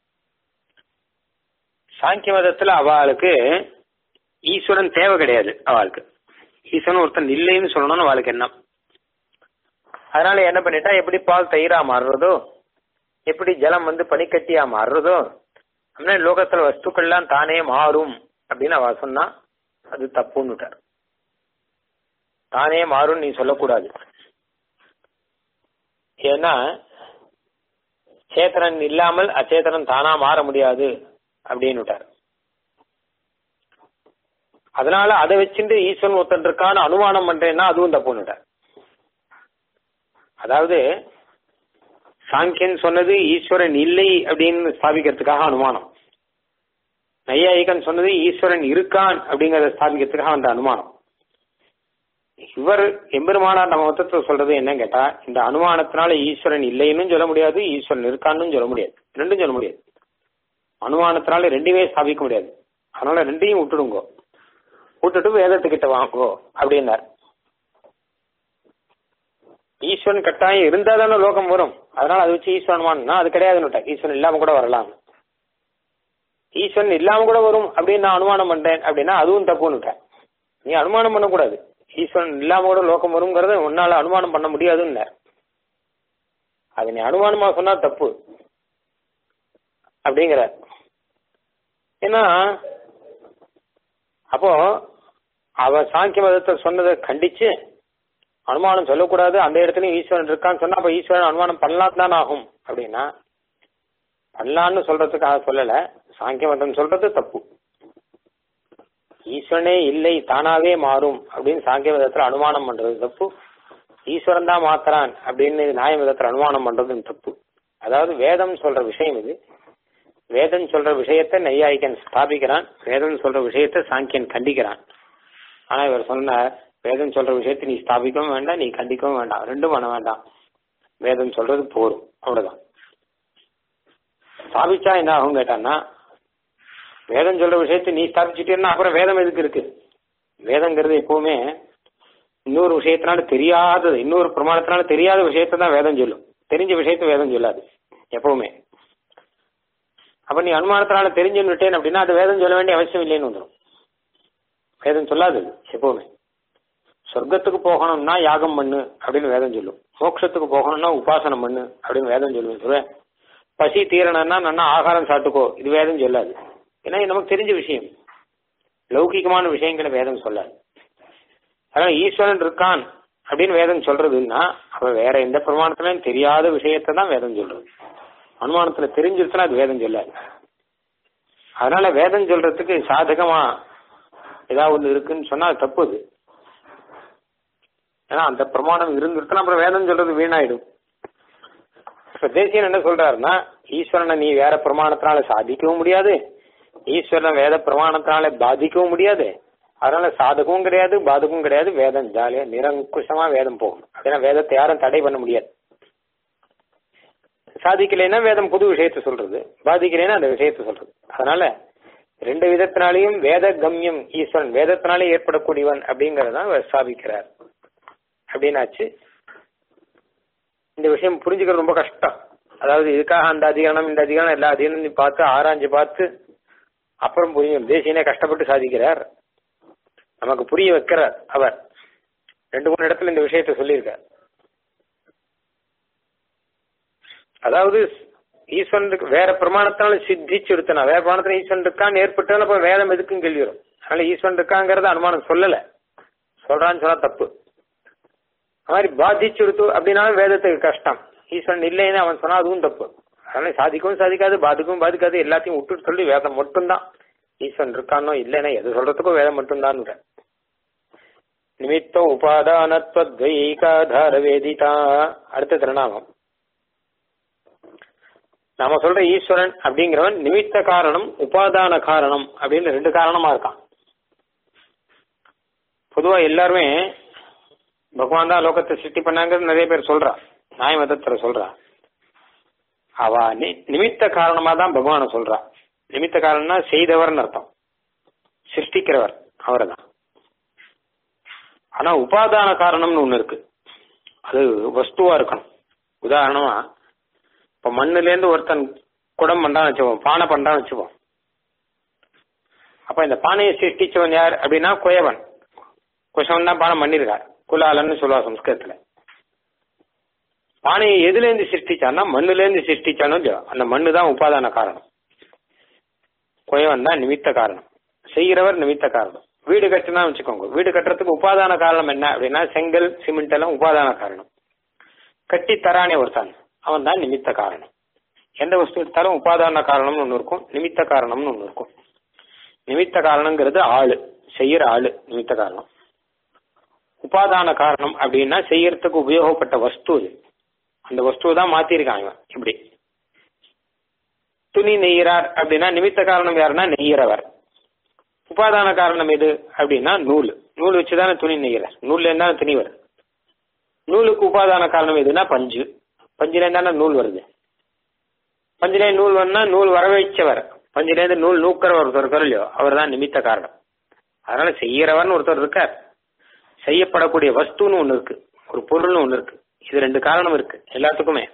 B: சாங்கிய மதத்துல அவளுக்கு ஈஸ்வரன் தேவை கிடையாது அவளுக்கு ஈஸ்வரன் ஒருத்தன் இல்லைன்னு சொல்லணும்னு அவளுக்கு என்ன அதனால என்ன பண்ணிட்டா எப்படி பால் தயிரா மாறுறதோ எப்படி ஜலம் வந்து பனிக்கட்டியா மாறுறதோ அப்படின்னா லோகத்துல வஸ்துக்கள்லாம் தானே மாறும் அப்படின்னு அவ சொன்னா அது தப்புன்னுட்டார் தானே மாறும் நீ சொல்லக்கூடாது ஏன்னா சேத்தனன் இல்லாமல் அச்சேதனன் தானா மாற முடியாது அப்படின்னுட்டார் அதனால அதை வச்சுட்டு ஈஸ்வரன் ஒருத்தன் இருக்கான்னு அனுமானம் பண்றேன்னா அதுவும் தப்புன்னுட்டார் அதாவது சாங்கியன் சொன்னது ஈஸ்வரன் இல்லை அப்படின்னு ஸ்தாபிக்கிறதுக்காக அனுமானம் நையாயிகன் சொன்னது ஈஸ்வரன் இருக்கான் அப்படிங்கறத ஸ்தாபிக்கிறதுக்காக அந்த அனுமானம் இவர் எம்பெருமானார் நம்ம மொத்தத்தை சொல்றது என்னன்னு கேட்டா இந்த அனுமானத்தினால ஈஸ்வரன் இல்லைன்னு சொல்ல முடியாது ஈஸ்வரன் இருக்கான்னு சொல்ல முடியாது ரெண்டும் சொல்ல முடியாது அனுமானத்தினால ரெண்டுமே ஸ்தாபிக்க முடியாது அதனால ரெண்டையும் விட்டுடுங்கோ விட்டுட்டு வேதத்துக்கிட்ட வாங்கோ அப்படின்னார் ஈஸ்வரன் கட்டாயம் இருந்தா தானே லோகம் வரும் அதனால அதை வச்சு ஈஸ்வரன் அது கிடையாதுன்னு ஈஸ்வரன் இல்லாம கூட வரலாம் ஈஸ்வரன் இல்லாம கூட வரும் அப்படின்னு நான் அனுமானம் பண்றேன் அப்படின்னா அதுவும் தப்புன்னுட்டேன் நீ அனுமானம் பண்ணக்கூடாது ஈஸ்வரன் இல்லாம கூட லோகம் வருங்கிறத உன்னால அனுமானம் பண்ண முடியாதுன்னு அது நீ அனுமானமா சொன்னா தப்பு அப்படிங்கிற ஏன்னா அப்போ அவ சாங்கிய மதத்தை சொன்னதை கண்டிச்சு அனுமானம் சொல்லக்கூடாது அந்த இடத்துலயும் ஈஸ்வரன் இருக்கான்னு சொன்னா அப்ப ஈஸ்வரன் அனுமானம் பண்ணலாம் தான் ஆகும் அப்படின்னா பண்ணலான்னு சொல்றதுக்காக சொல்லல சாங்கிய மதம் சொல்றது தப்பு ஈஸ்வரனே இல்லை தானாவே மாறும் அப்படின்னு சாங்கிய விதத்துல அனுமானம் பண்றது தப்பு ஈஸ்வரன் தான் மாத்துறான் அப்படின்னு நியாய விதத்துல அனுமானம் பண்றதும் தப்பு அதாவது வேதம் சொல்ற விஷயம் இது வேதம் சொல்ற விஷயத்தை நெய்யாயிக்கன் ஸ்தாபிக்கிறான் வேதம் சொல்ற விஷயத்தை சாங்கியன் கண்டிக்கிறான் ஆனா இவர் சொன்னார் வேதம் சொல்ற விஷயத்தை நீ ஸ்தாபிக்கவும் வேண்டாம் நீ கண்டிக்கவும் வேண்டாம் ரெண்டும் பண்ண வேண்டாம் வேதம் சொல்றது போரும் அவ்வளவுதான் ஸ்தாபிச்சா என்ன ஆகும் கேட்டான்னா வேதம் சொல்ற விஷயத்தை நீ ஸ்தாபிச்சுட்டேன்னா அப்புறம் வேதம் எதுக்கு இருக்கு வேதங்கிறது எப்பவுமே இன்னொரு விஷயத்தினால தெரியாதது இன்னொரு பிரமாணத்தினால தெரியாத விஷயத்தை தான் வேதம் சொல்லும் தெரிஞ்ச விஷயத்த வேதம் சொல்லாது எப்பவுமே அப்ப நீ அனுமானத்தினால தெரிஞ்சுன்னு விட்டேன் அப்படின்னா அது வேதம் சொல்ல வேண்டிய அவசியம் இல்லைன்னு வந்துடும் வேதம் சொல்லாது எப்பவுமே சொர்க்கத்துக்கு போகணும்னா யாகம் பண்ணு அப்படின்னு வேதம் சொல்லும் மோட்சத்துக்கு போகணும்னா உபாசனம் பண்ணு அப்படின்னு வேதம் சொல்லுவேன் சொல்லுவேன் பசி தீரணும்னா நல்லா ஆகாரம் சாப்பிட்டுக்கோ இது வேதம் சொல்லாது ஏன்னா இது நமக்கு தெரிஞ்ச விஷயம் லௌகிகமான விஷயங்களை வேதம் சொல்லாது அதனால ஈஸ்வரன் இருக்கான் அப்படின்னு வேதம் சொல்றதுன்னா அவ வேற எந்த பிரமாணத்திலும் தெரியாத விஷயத்தை தான் வேதம் சொல்றது அனுமானத்துல தெரிஞ்சிருச்சுன்னா அது வேதம் சொல்லாது அதனால வேதம் சொல்றதுக்கு சாதகமா ஏதாவது ஒண்ணு இருக்குன்னு சொன்னா அது தப்பு அது ஏன்னா அந்த பிரமாணம் இருந்துருச்சுன்னா அப்புறம் வேதம் சொல்றது வீணாயிடும் இப்ப தேசியன் என்ன சொல்றாருன்னா ஈஸ்வரனை நீ வேற பிரமாணத்தினால சாதிக்கவும் முடியாது ஈஸ்வரன் வேத பிரமாணத்தினால பாதிக்கவும் முடியாது அதனால சாதகமும் கிடையாது பாதகமும் கிடையாது வேதம் ஜாலியா நிரங்குஷமா வேதம் போகும் அப்படின்னா வேதத்தை யாரும் தடை பண்ண முடியாது சாதிக்கலைன்னா வேதம் புது விஷயத்தை சொல்றது பாதிக்கலைன்னா அந்த விஷயத்தை சொல்றது அதனால ரெண்டு விதத்தினாலையும் வேத கம்யம் ஈஸ்வரன் வேதத்தினாலே ஏற்படக்கூடியவன் அப்படிங்கறதான் அவர் ஸ்தாபிக்கிறார் அப்படின்னாச்சு இந்த விஷயம் புரிஞ்சுக்கிறது ரொம்ப கஷ்டம் அதாவது இதுக்காக அந்த அதிகாரம் இந்த அதிகாரம் எல்லா அதிகாரம் பார்த்து ஆராய்ஞ்சு பார்த்து அப்புறம் புரியும் தேசியனே கஷ்டப்பட்டு சாதிக்கிறார் நமக்கு புரிய வைக்கிறார் அவர் ரெண்டு மூணு இடத்துல இந்த விஷயத்த சொல்லியிருக்கார் அதாவது ஈஸ்வரனுக்கு வேற பிரமாணத்தால சித்திச்சு எடுத்தனா வேற பிரமாணத்துல ஈஸ்வரன் இருக்கான்னு ஏற்பட்டாலும் அப்ப வேதம் எதுக்கும் கேள்வி வரும் அதனால ஈஸ்வரன் இருக்காங்கிறத அனுமானம் சொல்லல சொல்றான்னு சொன்னா தப்பு அது மாதிரி பாதிச்சு எடுத்து அப்படின்னாலும் வேதத்துக்கு கஷ்டம் ஈஸ்வரன் இல்லைன்னு அவன் சொன்னா அதுவும் தப்பு அதனால சாதிக்கவும் சாதிக்காது பாதிக்கவும் பாதிக்காது எல்லாத்தையும் விட்டுட்டு சொல்லி வேதம் மட்டும்தான் ஈஸ்வரன் இருக்கானோ இல்லைன்னா எது சொல்றதுக்கும் வேதம் மட்டும்தான் நிமித்த உபாதானத்வத்வைகாதார வேதிதா அடுத்த திருநாமம் நாம சொல்ற ஈஸ்வரன் அப்படிங்கிறவன் நிமித்த காரணம் உபாதான காரணம் அப்படின்னு ரெண்டு காரணமா இருக்கான் பொதுவா எல்லாருமே பகவான் தான் லோகத்தை சிருஷ்டி பண்ணாங்கிறது நிறைய பேர் சொல்றா நியாய மதத்துல சொல்றா அவ நி- நிமித்த காரணமா தான் பகவானை சொல்றா நிமித்த காரணம்னா செய்தவர்னு அர்த்தம் சிருஷ்டிக்கிறவர் அவரை தான் ஆனா உபாதான காரணம்னு ஒண்ணு இருக்கு அது வஸ்துவா இருக்கணும் உதாரணமா இப்ப மண்ணுல இருந்து ஒருத்தன் குடம் பண்றான்னு வச்சுப்போம் பானை பண்றான்னு வச்சுப்போம் அப்ப இந்த பானையை சிருஷ்டிச்சவன் யார் அப்படின்னா குயவன் குஷவன் தான் பானை பண்ணிருக்கார் குலாலன்னு சொல்லுவா சம்ஸ்கிருதத்துல பானையை எதுல இருந்து சிருஷ்டிச்சான்னா மண்ணுல இருந்து சிருஷ்டிச்சானோ இல்லையோ அந்த மண்ணு தான் உபாதான காரணம் குயவன் தான் நிமித்த காரணம் செய்கிறவர் நிமித்த காரணம் வீடு கட்டினா வச்சுக்கோங்க வீடு கட்டுறதுக்கு உபாதான காரணம் என்ன அப்படின்னா செங்கல் சிமெண்ட் எல்லாம் உபாதான காரணம் கட்டி தரானே ஒருத்தான் அவன் தான் நிமித்த காரணம் எந்த வஸ்து எடுத்தாலும் உபாதான காரணம்னு ஒன்று இருக்கும் நிமித்த காரணம்னு ஒன்று இருக்கும் நிமித்த காரணங்கிறது ஆளு செய்யற ஆளு நிமித்த காரணம் உபாதான காரணம் அப்படின்னா செய்யறதுக்கு உபயோகப்பட்ட வஸ்து இது அந்த வஸ்துவை தான் மாத்திருக்கான் இவன் இப்படி துணி நெய்கிறார் அப்படின்னா நிமித்த காரணம் யாருன்னா நெய்கிறவர் உபாதான காரணம் எது அப்படின்னா நூல் நூல் வச்சுதானே துணி நெய்கிறார் நூல்ல இருந்தானே துணி வருது நூலுக்கு உபாதான காரணம் எதுனா பஞ்சு பஞ்சுல இருந்தானே நூல் வருது பஞ்சுல நூல் வரனா நூல் வரவழைச்சவர் பஞ்சுல இருந்து நூல் நூக்கிறவர் ஒருத்தர் இருக்கார் இல்லையோ அவர் தான் நிமித்த காரணம் அதனால செய்யறவர்னு ஒருத்தர் இருக்கார் செய்யப்படக்கூடிய வஸ்துன்னு ஒண்ணு இருக்கு ஒரு பொருள்னு ஒண்ணு இருக்கு இது ரெண்டு காரணம் இருக்கு எல்லாத்துக்குமே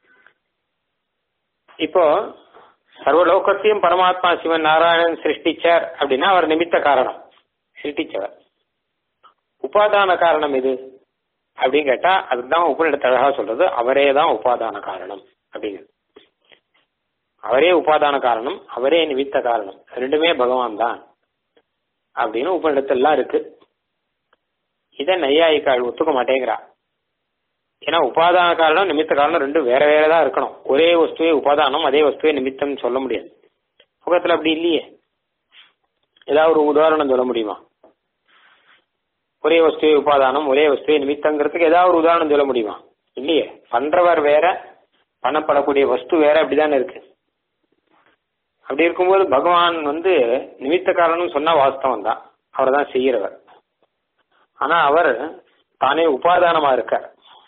B: இப்போ சர்வலோகத்தையும் பரமாத்மா சிவன் நாராயணன் சிருஷ்டிச்சார் அப்படின்னா அவர் நிமித்த காரணம் சிருஷ்டிச்சவர் உபாதான காரணம் எது அப்படின்னு கேட்டா அதுதான் உபநிடத்து அழகா சொல்றது அவரே தான் உபாதான காரணம் அப்படிங்கிறது அவரே உபாதான காரணம் அவரே நிமித்த காரணம் ரெண்டுமே பகவான் தான் அப்படின்னு உபநிடத்தெல்லாம் இருக்கு இதை நையாயிக்காள் ஒத்துக்க மாட்டேங்கிறா ஏன்னா உபாதான காரணம் நிமித்த காரணம் ரெண்டும் வேற வேற தான் இருக்கணும் ஒரே வஸ்துவே உபாதானம் அதே வஸ்துவே நிமித்தம்னு சொல்ல முடியாது முகத்துல அப்படி இல்லையே ஏதாவது ஒரு உதாரணம் சொல்ல முடியுமா ஒரே வஸ்துவே உபாதானம் ஒரே வஸ்துவே நிமித்தங்கிறதுக்கு ஏதாவது ஒரு உதாரணம் சொல்ல முடியுமா இல்லையே பண்றவர் வேற பண்ணப்படக்கூடிய வஸ்து வேற அப்படிதானே இருக்கு அப்படி இருக்கும்போது பகவான் வந்து நிமித்த காரணம் சொன்னா வாஸ்தவம் தான் அவர் தான் செய்யறவர் ஆனா அவர் தானே உபாதானமா இருக்கார்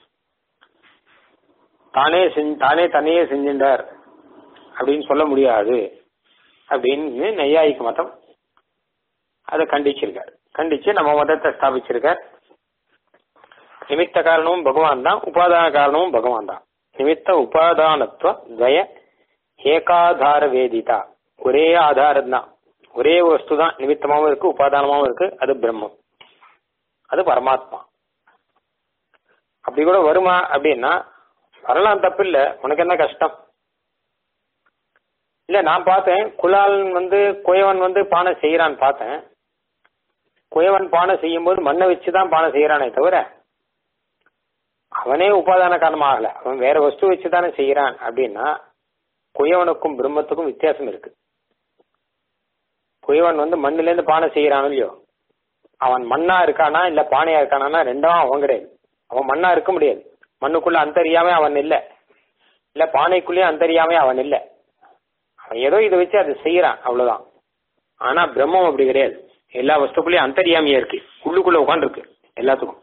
B: தானே செஞ்ச தானே தன்னையே செஞ்சின்றார் அப்படின்னு சொல்ல முடியாது அப்படின்னு நையாயிக்க மதம் அதை கண்டிச்சிருக்கார் கண்டிச்சு நம்ம மதத்தை ஸ்தாபிச்சிருக்கார் நிமித்த காரணமும் பகவான் தான் உபாதான காரணமும் பகவான் தான் நிமித்த உபாதானத்துவ துவய ஏகாதார வேதிதா ஒரே ஆதாரம் தான் ஒரே வஸ்து தான் நிமித்தமாவும் இருக்கு உபாதானமாவும் இருக்கு அது பிரம்மம் அது பரமாத்மா அப்படி கூட வருமா அப்படின்னா வரலாம் தப்பு இல்ல உனக்கு என்ன கஷ்டம் இல்ல நான் பார்த்தேன் குலாலன் வந்து குயவன் வந்து பானை செய்யறான்னு பார்த்தேன் குயவன் பானை செய்யும் போது மண்ணை வச்சுதான் பானை செய்யறானே தவிர அவனே உபாதான காரணம் ஆகல அவன் வேற வஸ்து வச்சுதானே செய்யறான் அப்படின்னா குயவனுக்கும் பிரம்மத்துக்கும் வித்தியாசம் இருக்கு குயவன் வந்து மண்ணுல இருந்து பானை செய்யறானோ இல்லையோ அவன் மண்ணா இருக்கானா இல்ல பானையா இருக்கானா ரெண்டும் அவன் கிடையாது அவன் மண்ணா இருக்க முடியாது மண்ணுக்குள்ள அந்தரியாம அவன் இல்ல இல்ல பானைக்குள்ளேயும் அந்தரியாம அவன் இல்ல அவன் ஏதோ இதை வச்சு அதை செய்யறான் அவ்வளவுதான் ஆனா பிரம்மம் அப்படி கிடையாது எல்லா வஸ்துக்குள்ளேயும் அந்தரியாமியா இருக்கு உள்ளுக்குள்ள உட்காந்துருக்கு எல்லாத்துக்கும்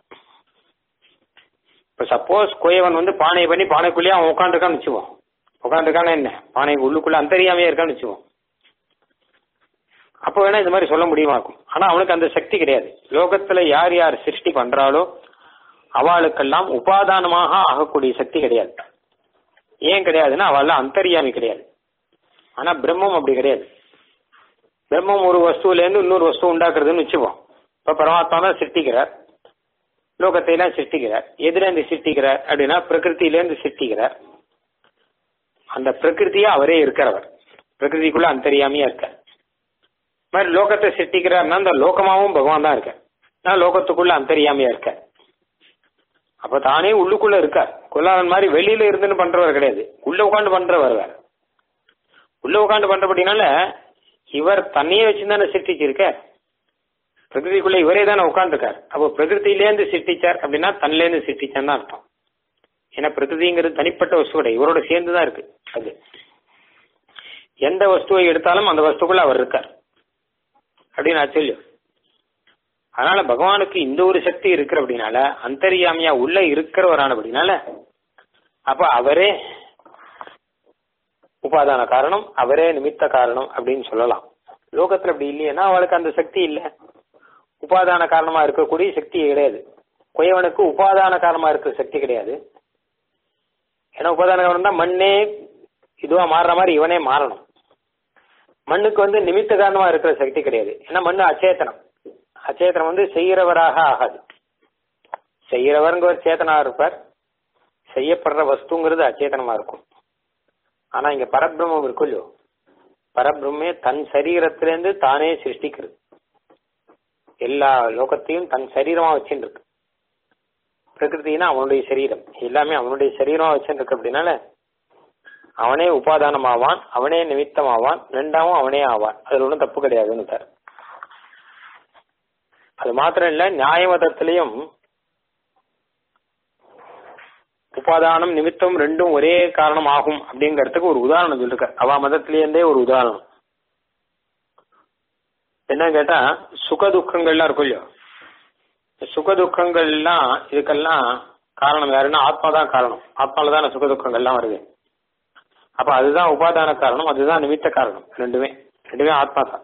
B: இப்ப சப்போஸ் கோயவன் வந்து பானை பண்ணி பானைக்குள்ளேயே அவன் உட்காந்துருக்கான்னு வச்சுவோம் உட்காந்துருக்கான என்ன பானை உள்ளுக்குள்ள அந்தரியாமையா இருக்கான்னு வச்சுவோம் அப்போ வேணா இந்த மாதிரி சொல்ல முடியுமா இருக்கும் ஆனா அவனுக்கு அந்த சக்தி கிடையாது லோகத்துல யார் யார் சிருஷ்டி பண்றாளோ அவளுக்கெல்லாம் உபாதானமாக ஆகக்கூடிய சக்தி கிடையாது ஏன் கிடையாதுன்னா அவள் அந்தரியாமி கிடையாது ஆனா பிரம்மம் அப்படி கிடையாது பிரம்மம் ஒரு வஸ்துவில இருந்து இன்னொரு வஸ்து உண்டாக்குறதுன்னு வச்சுப்போம் இப்ப பரமாத்மா தான் சிருஷ்டிக்கிறார் லோகத்தை எல்லாம் சிருஷ்டிக்கிறார் எதுல இருந்து சிருஷ்டிக்கிறார் அப்படின்னா பிரகிருத்தில இருந்து சிருஷ்டிக்கிறார் அந்த பிரகிருத்தியா அவரே இருக்கிறவர் பிரகிருதிக்குள்ள அந்தரியாமையா இருக்கார் மாதிரி லோகத்தை சிருஷ்டிக்கிறார்னா அந்த லோகமாவும் பகவான் தான் இருக்கார் நான் லோகத்துக்குள்ள அந்தரியாமையா இருக்கார் அப்ப தானே உள்ளுக்குள்ள இருக்கார் கொல்லாதன் மாதிரி வெளியில இருந்துன்னு பண்றவர் கிடையாது உள்ள உட்காந்து பண்றவர் வேற உள்ள உட்காந்து பண்றபடினால இவர் தன்னையே வச்சுதானே சிருஷ்டிச்சிருக்க பிரகிருதிக்குள்ள இவரே தானே உட்காந்துருக்கார் அப்போ பிரகிருத்திலேருந்து சிருஷ்டிச்சார் அப்படின்னா தன்னிலேருந்து சிருஷ்டிச்சான்னு தான் அர்த்தம் ஏன்னா பிரகிருதிங்கிறது தனிப்பட்ட வஸ்து கிடையாது இவரோட சேர்ந்து தான் இருக்கு அது எந்த வஸ்துவை எடுத்தாலும் அந்த வஸ்துக்குள்ள அவர் இருக்கார் அப்படின்னு ஆச்சரியம் அதனால பகவானுக்கு இந்த ஒரு சக்தி இருக்கிற அப்படின்னால அந்தரியாமியா உள்ள இருக்கிறவரான அப்படின்னால அப்ப அவரே உபாதான காரணம் அவரே நிமித்த காரணம் அப்படின்னு சொல்லலாம் லோகத்துல அப்படி இல்லையேன்னா அவளுக்கு அந்த சக்தி இல்லை உபாதான காரணமா இருக்கக்கூடிய சக்தி கிடையாது குயவனுக்கு உபாதான காரணமா இருக்கிற சக்தி கிடையாது ஏன்னா உபாதான காரணம் தான் மண்ணே இதுவா மாறுற மாதிரி இவனே மாறணும் மண்ணுக்கு வந்து நிமித்த காரணமா இருக்கிற சக்தி கிடையாது ஏன்னா மண்ணு அச்சேதனம் அச்சேதனம் வந்து செய்யறவராக ஆகாது செய்யறவருங்க ஒரு சேத்தனா இருப்பார் செய்யப்படுற வஸ்துங்கிறது அச்சேதனமா இருக்கும் ஆனா இங்க பரபிரம்மம் இருக்கும் இல்லையோ பரபிரம்மே தன் சரீரத்திலேருந்து தானே சிருஷ்டிக்கிறது எல்லா லோகத்தையும் தன் சரீரமா வச்சுட்டு இருக்கு பிரகிருத்தினா அவனுடைய சரீரம் எல்லாமே அவனுடைய சரீரமா வச்சுட்டு இருக்கு அப்படின்னால அவனே உபாதானமாவான் அவனே நிமித்தமாவான் ரெண்டாவும் அவனே ஆவான் அதுல ஒன்றும் தப்பு கிடையாதுன்னு சார் அது மாத்திரம் இல்ல நியாய மதத்திலையும் உபாதானம் நிமித்தம் ரெண்டும் ஒரே காரணம் ஆகும் அப்படிங்கறதுக்கு ஒரு உதாரணம் சொல்லிருக்க அவ மதத்திலேருந்தே ஒரு உதாரணம் என்ன கேட்டா சுக துக்கங்கள்லாம் இருக்கும் இல்லையோ சுக துக்கங்கள்லாம் இதுக்கெல்லாம் காரணம் யாருன்னா ஆத்மா தான் காரணம் ஆத்மால தான் சுக துக்கங்கள்லாம் வருது அப்ப அதுதான் உபாதான காரணம் அதுதான் நிமித்த காரணம் ரெண்டுமே ரெண்டுமே ஆத்மா தான்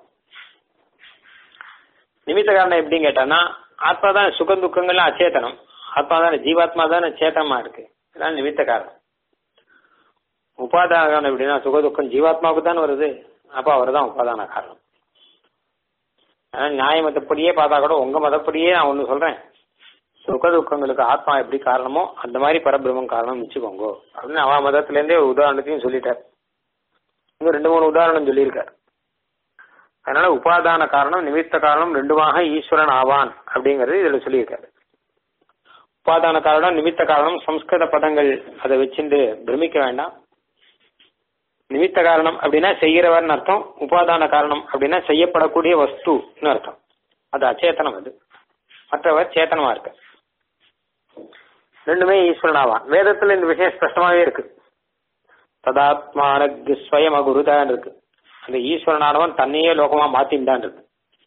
B: நிமித்த காரணம் எப்படின்னு கேட்டான்னா ஆத்மா தான் சுக துக்கங்கள்லாம் அச்சேதனம் ஆத்மா தானே ஜீவாத்மா தானே சேத்தனமா இருக்கு அதான் நிமித்த காரணம் உபாதான காரணம் எப்படின்னா சுக துக்கம் ஜீவாத்மாவுக்கு தான் வருது அப்ப அவர் தான் உபாதான காரணம் ஆனா நியாய மதப்படியே பார்த்தா கூட உங்க மதப்படியே நான் ஒண்ணு சொல்றேன் சுக துக்கங்களுக்கு ஆத்மா எப்படி காரணமோ அந்த மாதிரி பரபிரம்மம் காரணம் வச்சுக்கோங்க அப்படின்னு அவன் மதத்துல இருந்தே ஒரு உதாரணத்தையும் சொல்லிட்டார் இன்னும் ரெண்டு மூணு உதாரணம் சொல்லியிருக்கார் அதனால உபாதான காரணம் நிமித்த காரணம் ரெண்டுமாக ஈஸ்வரன் ஆவான் அப்படிங்கறது இதுல சொல்லியிருக்காரு உபாதான காரணம் நிமித்த காரணம் சம்ஸ்கிருத பதங்கள் அதை வச்சுட்டு பிரமிக்க வேண்டாம் நிமித்த காரணம் அப்படின்னா செய்கிறவர்னு அர்த்தம் உபாதான காரணம் அப்படின்னா செய்யப்படக்கூடிய வஸ்துன்னு அர்த்தம் அது அச்சேத்தனம் அது மற்றவர் சேத்தனமா இருக்கு ரெண்டுமே ஈஸ்வரனாவான் வேதத்துல இந்த விஷயம் ஸ்பஷ்டமாவே இருக்கு ததாத்மானக்கு ஸ்வயம் அகுருதான் இருக்கு அந்த ஈஸ்வரனானவன் தன்னையே லோகமா மாத்தின்டான் இருக்கு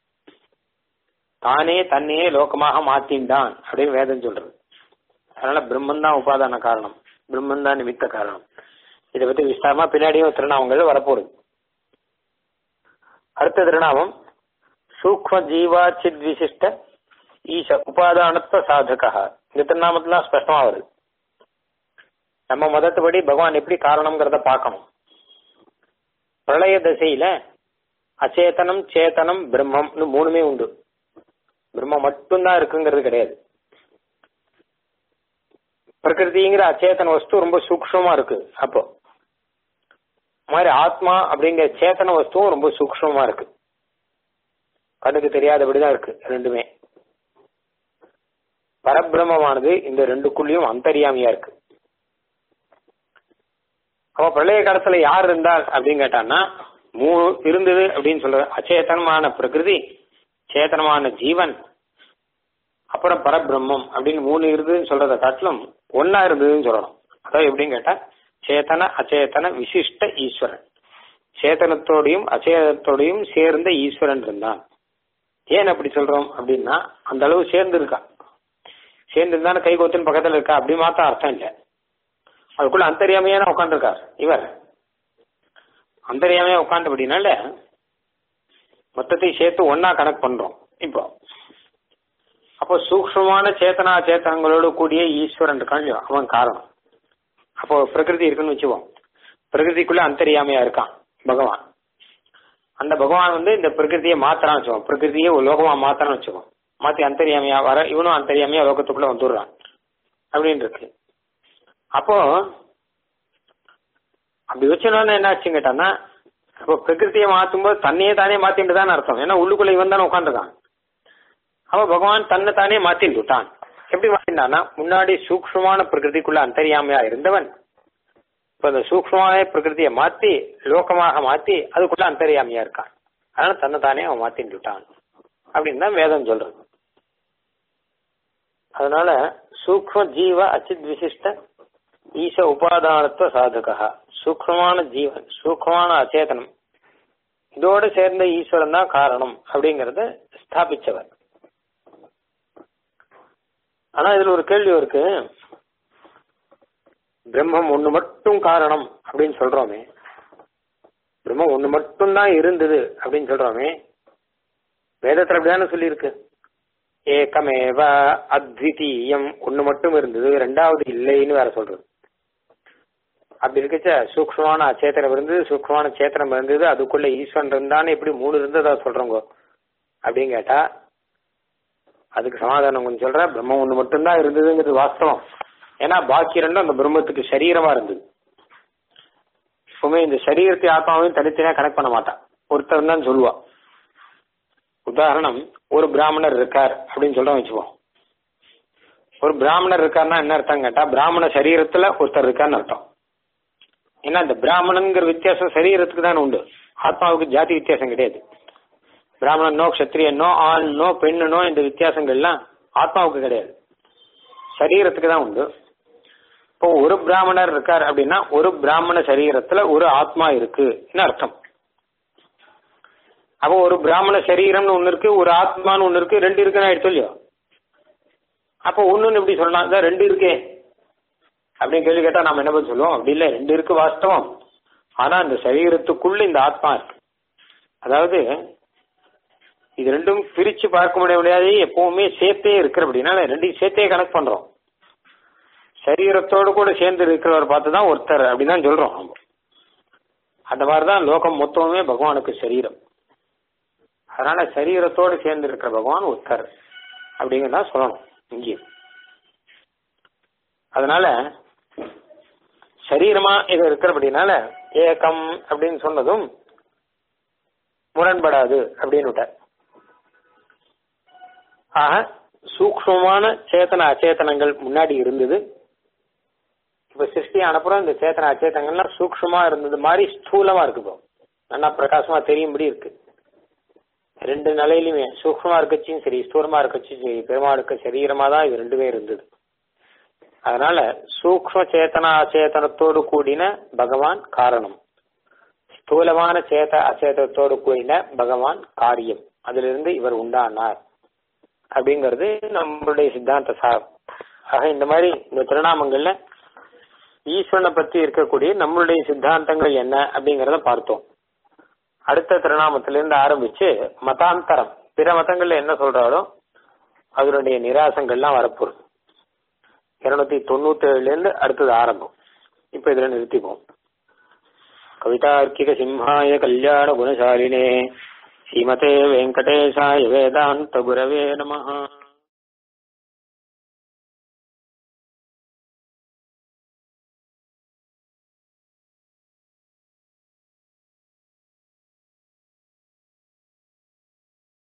B: தானே தன்னையே லோகமாக மாத்தின்டான் அப்படின்னு வேதம் சொல்றது அதனால பிரம்மன் தான் உபாதான காரணம் பிரம்மன் தான் நிமித்த காரணம் இதை பத்தி விஸ்தாரமா பின்னாடியும் திருநாமங்கள் வரப்போகுது அடுத்த திருநாமம் சூக்ம ஜீவா சித் விசிஷ்ட ஈச உபாதானத்துவ சாதகா இந்த திருநாமத்துல ஸ்பஷ்டமா வருது நம்ம மதத்துப்படி பகவான் எப்படி காரணம்ங்கிறத பார்க்கணும் பிரளய தசையில அச்சேதனம் சேத்தனம் பிரம்மம்னு மூணுமே உண்டு பிரம்மம் மட்டும்தான் இருக்குங்கிறது கிடையாது பிரகிருதிங்கிற அச்சேதன வஸ்து ரொம்ப சூக்ஷமா இருக்கு அப்போ மாதிரி ஆத்மா அப்படிங்கிற சேத்தன வஸ்துவும் ரொம்ப சூக்ஷமா இருக்கு கண்ணுக்கு தெரியாதபடிதான் இருக்கு ரெண்டுமே பரபிரமமானது இந்த ரெண்டுக்குள்ளயும் அந்தரியாமையா இருக்கு அப்ப பிரளய காலத்துல யார் இருந்தால் அப்படின்னு கேட்டான்னா மூணு இருந்தது அப்படின்னு சொல்ற அச்சேதனமான பிரகிருதி சேத்தனமான ஜீவன் அப்புறம் பரபிரம்மம் அப்படின்னு மூணு இருந்ததுன்னு சொல்றத காட்டிலும் ஒன்னா இருந்ததுன்னு சொல்லணும் அதாவது எப்படின்னு கேட்டா சேத்தன அச்சேதன விசிஷ்ட ஈஸ்வரன் சேதனத்தோடையும் அச்சேதனத்தோடையும் சேர்ந்த ஈஸ்வரன் இருந்தான் ஏன் அப்படி சொல்றோம் அப்படின்னா அந்த அளவு சேர்ந்து இருக்கா சேர்ந்து இருந்தாலும் கை கோத்துன்னு பக்கத்துல இருக்கா அப்படி மாத்தம் அர்த்தம் இல்லை அதுக்குள்ள அந்தரியாமையான உட்காந்துருக்கார் இவர் அந்தரியாமையா உட்காந்தபடினால மொத்தத்தை சேர்த்து ஒன்னா கணக்கு பண்றோம் இப்போ அப்போ சூக்ஷ்மமான சேத்தனா சேத்தனங்களோடு கூடிய ஈஸ்வரன் இருக்கான் இல்லையோ, அவன் காரணம் அப்போ பிரகிருதி இருக்குன்னு வச்சுவோம் பிரகிருதிக்குள்ள அந்தரியாமையா இருக்கான் பகவான் அந்த பகவான் வந்து இந்த பிரகிருதியை மாத்தறான்னு வச்சுக்கோம் பிரகிருதியை ஒரு லோகமா மாத்தறான்னு வச்சுக்கோம் மாத்தி அந்தரியாமையா வர இவனும் அந்தரியாமையா லோகத்துக்குள்ள வந்துடுறான் அப்படின்னு இருக்கு அப்போ அப்படி வச்சனால என்ன ஆச்சுன்னு கேட்டான்னா அப்போ பிரகிருதியை மாத்தும் போது தன்னையே தானே மாத்திட்டு தான் அர்த்தம் ஏன்னா உள்ளுக்குள்ள இவன் தானே உட்காந்துருக்கான் அவ பகவான் தன்னை தானே மாத்திட்டு விட்டான் எப்படி மாத்தினான்னா முன்னாடி சூக்ஷ்மமான பிரகிருதிக்குள்ள அந்தரியாமையா இருந்தவன் இப்ப அந்த சூக்ஷ்மமான பிரகிருதியை மாத்தி லோகமாக மாத்தி அதுக்குள்ள அந்தரியாமையா இருக்கான் அதனால தன்னை தானே அவன் மாத்திட்டு விட்டான் அப்படின்னு தான் வேதம் சொல்றது அதனால சூக்ம ஜீவ அச்சித் விசிஷ்ட ஈச உபாதானத்துவ சாதகா சூக்மமான ஜீவன் சூக்மமான அச்சேதனம் இதோடு சேர்ந்த ஈஸ்வரன் தான் காரணம் அப்படிங்கறத ஸ்தாபிச்சவர் ஆனா இதுல ஒரு கேள்வி இருக்கு பிரம்மம் ஒண்ணு மட்டும் காரணம் அப்படின்னு சொல்றோமே பிரம்மம் ஒண்ணு மட்டும் தான் இருந்தது அப்படின்னு சொல்றோமே வேதத்துல அப்படிதானே சொல்லியிருக்கு ஏகமேவ அத்விதீயம் ஒண்ணு மட்டும் இருந்தது ரெண்டாவது இல்லைன்னு வேற சொல்றது அப்படி இருக்கச்ச சூக்ஷ்மமான அச்சேத்தனம் இருந்தது சூக்ஷ்மமான சேத்தனம் இருந்தது அதுக்குள்ள ஈஸ்வரன் இருந்தான்னு எப்படி மூணு இருந்ததா சொல்றோங்க அப்படின்னு கேட்டா அதுக்கு சமாதானம் கொஞ்சம் சொல்ற பிரம்மம் ஒண்ணு மட்டும்தான் இருந்ததுங்கிறது வாஸ்தவம் ஏன்னா பாக்கி ரெண்டும் அந்த பிரம்மத்துக்கு சரீரமா இருந்தது எப்பவுமே இந்த சரீரத்தை ஆத்மாவையும் தனித்தனியா கனெக்ட் பண்ண மாட்டான் ஒருத்தர் தான் சொல்லுவா உதாரணம் ஒரு பிராமணர் இருக்கார் அப்படின்னு சொல்றோம் வச்சுப்போம் ஒரு பிராமணர் இருக்காருன்னா என்ன அர்த்தம் கேட்டா பிராமண சரீரத்துல ஒருத்தர் இருக்காருன்னு அர்த்தம் ஏன்னா இந்த பிராமணன்கிற வித்தியாசம் சரீரத்துக்கு தான் உண்டு ஆத்மாவுக்கு ஜாதி வித்தியாசம் கிடையாது பிராமணனோ க்ஷத்ரியனோ ஆண்னோ பெண்ணனோ இந்த வித்தியாசங்கள்லாம் ஆத்மாவுக்கு கிடையாது சரீரத்துக்கு தான் உண்டு இப்போ ஒரு பிராமணர் இருக்கார் அப்படின்னா ஒரு பிராமண சரீரத்துல ஒரு ஆத்மா இருக்குன்னு அர்த்தம் அப்போ ஒரு பிராமண சரீரம்னு ஒண்ணு இருக்கு ஒரு ஆத்மான்னு ஒண்ணு இருக்கு ரெண்டு இருக்குன்னு ஆயிடுச்சு இல்லையோ அப்போ ஒண்ணுன்னு எப்படி சொல்லலாம் இதான் ரெண்டு இருக்கே அப்படின்னு கேள்வி கேட்டா நாம என்ன பதில் சொல்லுவோம் அப்படி இல்லை ரெண்டு இருக்கு வாஸ்தவம் ஆனா இந்த சரீரத்துக்குள்ள இந்த ஆத்மா இருக்கு அதாவது இது ரெண்டும் பிரிச்சு பார்க்க முடியாது எப்பவுமே சேர்த்தே இருக்கிற அப்படின்னா ரெண்டையும் சேர்த்தே கனெக்ட் பண்றோம் சரீரத்தோடு கூட சேர்ந்து இருக்கிறவர் பார்த்து தான் ஒருத்தர் அப்படின்னு தான் சொல்றோம் நம்ம அந்த மாதிரிதான் லோகம் மொத்தமுமே பகவானுக்கு சரீரம் அதனால சரீரத்தோடு சேர்ந்து இருக்கிற பகவான் ஒருத்தர் அப்படிங்கிறதா சொல்லணும் இங்கேயும் அதனால சரீரமா இது இருக்கிறபடினால ஏக்கம் அப்படின்னு சொன்னதும் முரண்படாது அப்படின்னு விட்டார் ஆக சூக்ஷ்மமான சேத்தன அச்சேதனங்கள் முன்னாடி இருந்தது இப்ப சிருஷ்டி அனுப்புறம் இந்த சேத்தன அச்சேதனங்கள்லாம் சூக்ஷ்மமா இருந்தது மாதிரி ஸ்தூலமா இருக்கு இப்போ நல்லா பிரகாசமா தெரியும்படி இருக்கு ரெண்டு நிலையிலுமே சூக்ஷ்மமா இருக்கச்சும் சரி ஸ்தூலமா இருக்கச்சும் சரி பெருமாளுக்கு சரீரமா தான் இது ரெண்டுமே இருந்தது அதனால சூக்ம சேத்தன அச்சேதனத்தோடு கூடின பகவான் காரணம் ஸ்தூலமான சேத அச்சேதத்தோடு கூடின பகவான் காரியம் அதிலிருந்து இவர் உண்டானார் அப்படிங்கிறது நம்மளுடைய சித்தாந்த சார் ஆக இந்த மாதிரி இந்த திருநாமங்கள்ல ஈஸ்வரனை பத்தி இருக்கக்கூடிய நம்மளுடைய சித்தாந்தங்கள் என்ன அப்படிங்கறத பார்த்தோம் அடுத்த திருநாமத்திலிருந்து ஆரம்பிச்சு மதாந்தரம் பிற மதங்கள்ல என்ன சொல்றாரோ அதனுடைய நிராசங்கள்லாம் வரப்போகுது இருநூத்தி தொண்ணூத்தி ஏழுல இருந்து அடுத்தது ஆரம்பம் இப்ப இதுல நிறுத்திப்போம் கவிதார்க்கிக சிம்ஹாய கல்யாண குணசாலினே ஸ்ரீமதே வெங்கடேசாய வேதாந்த குரவே நமஹ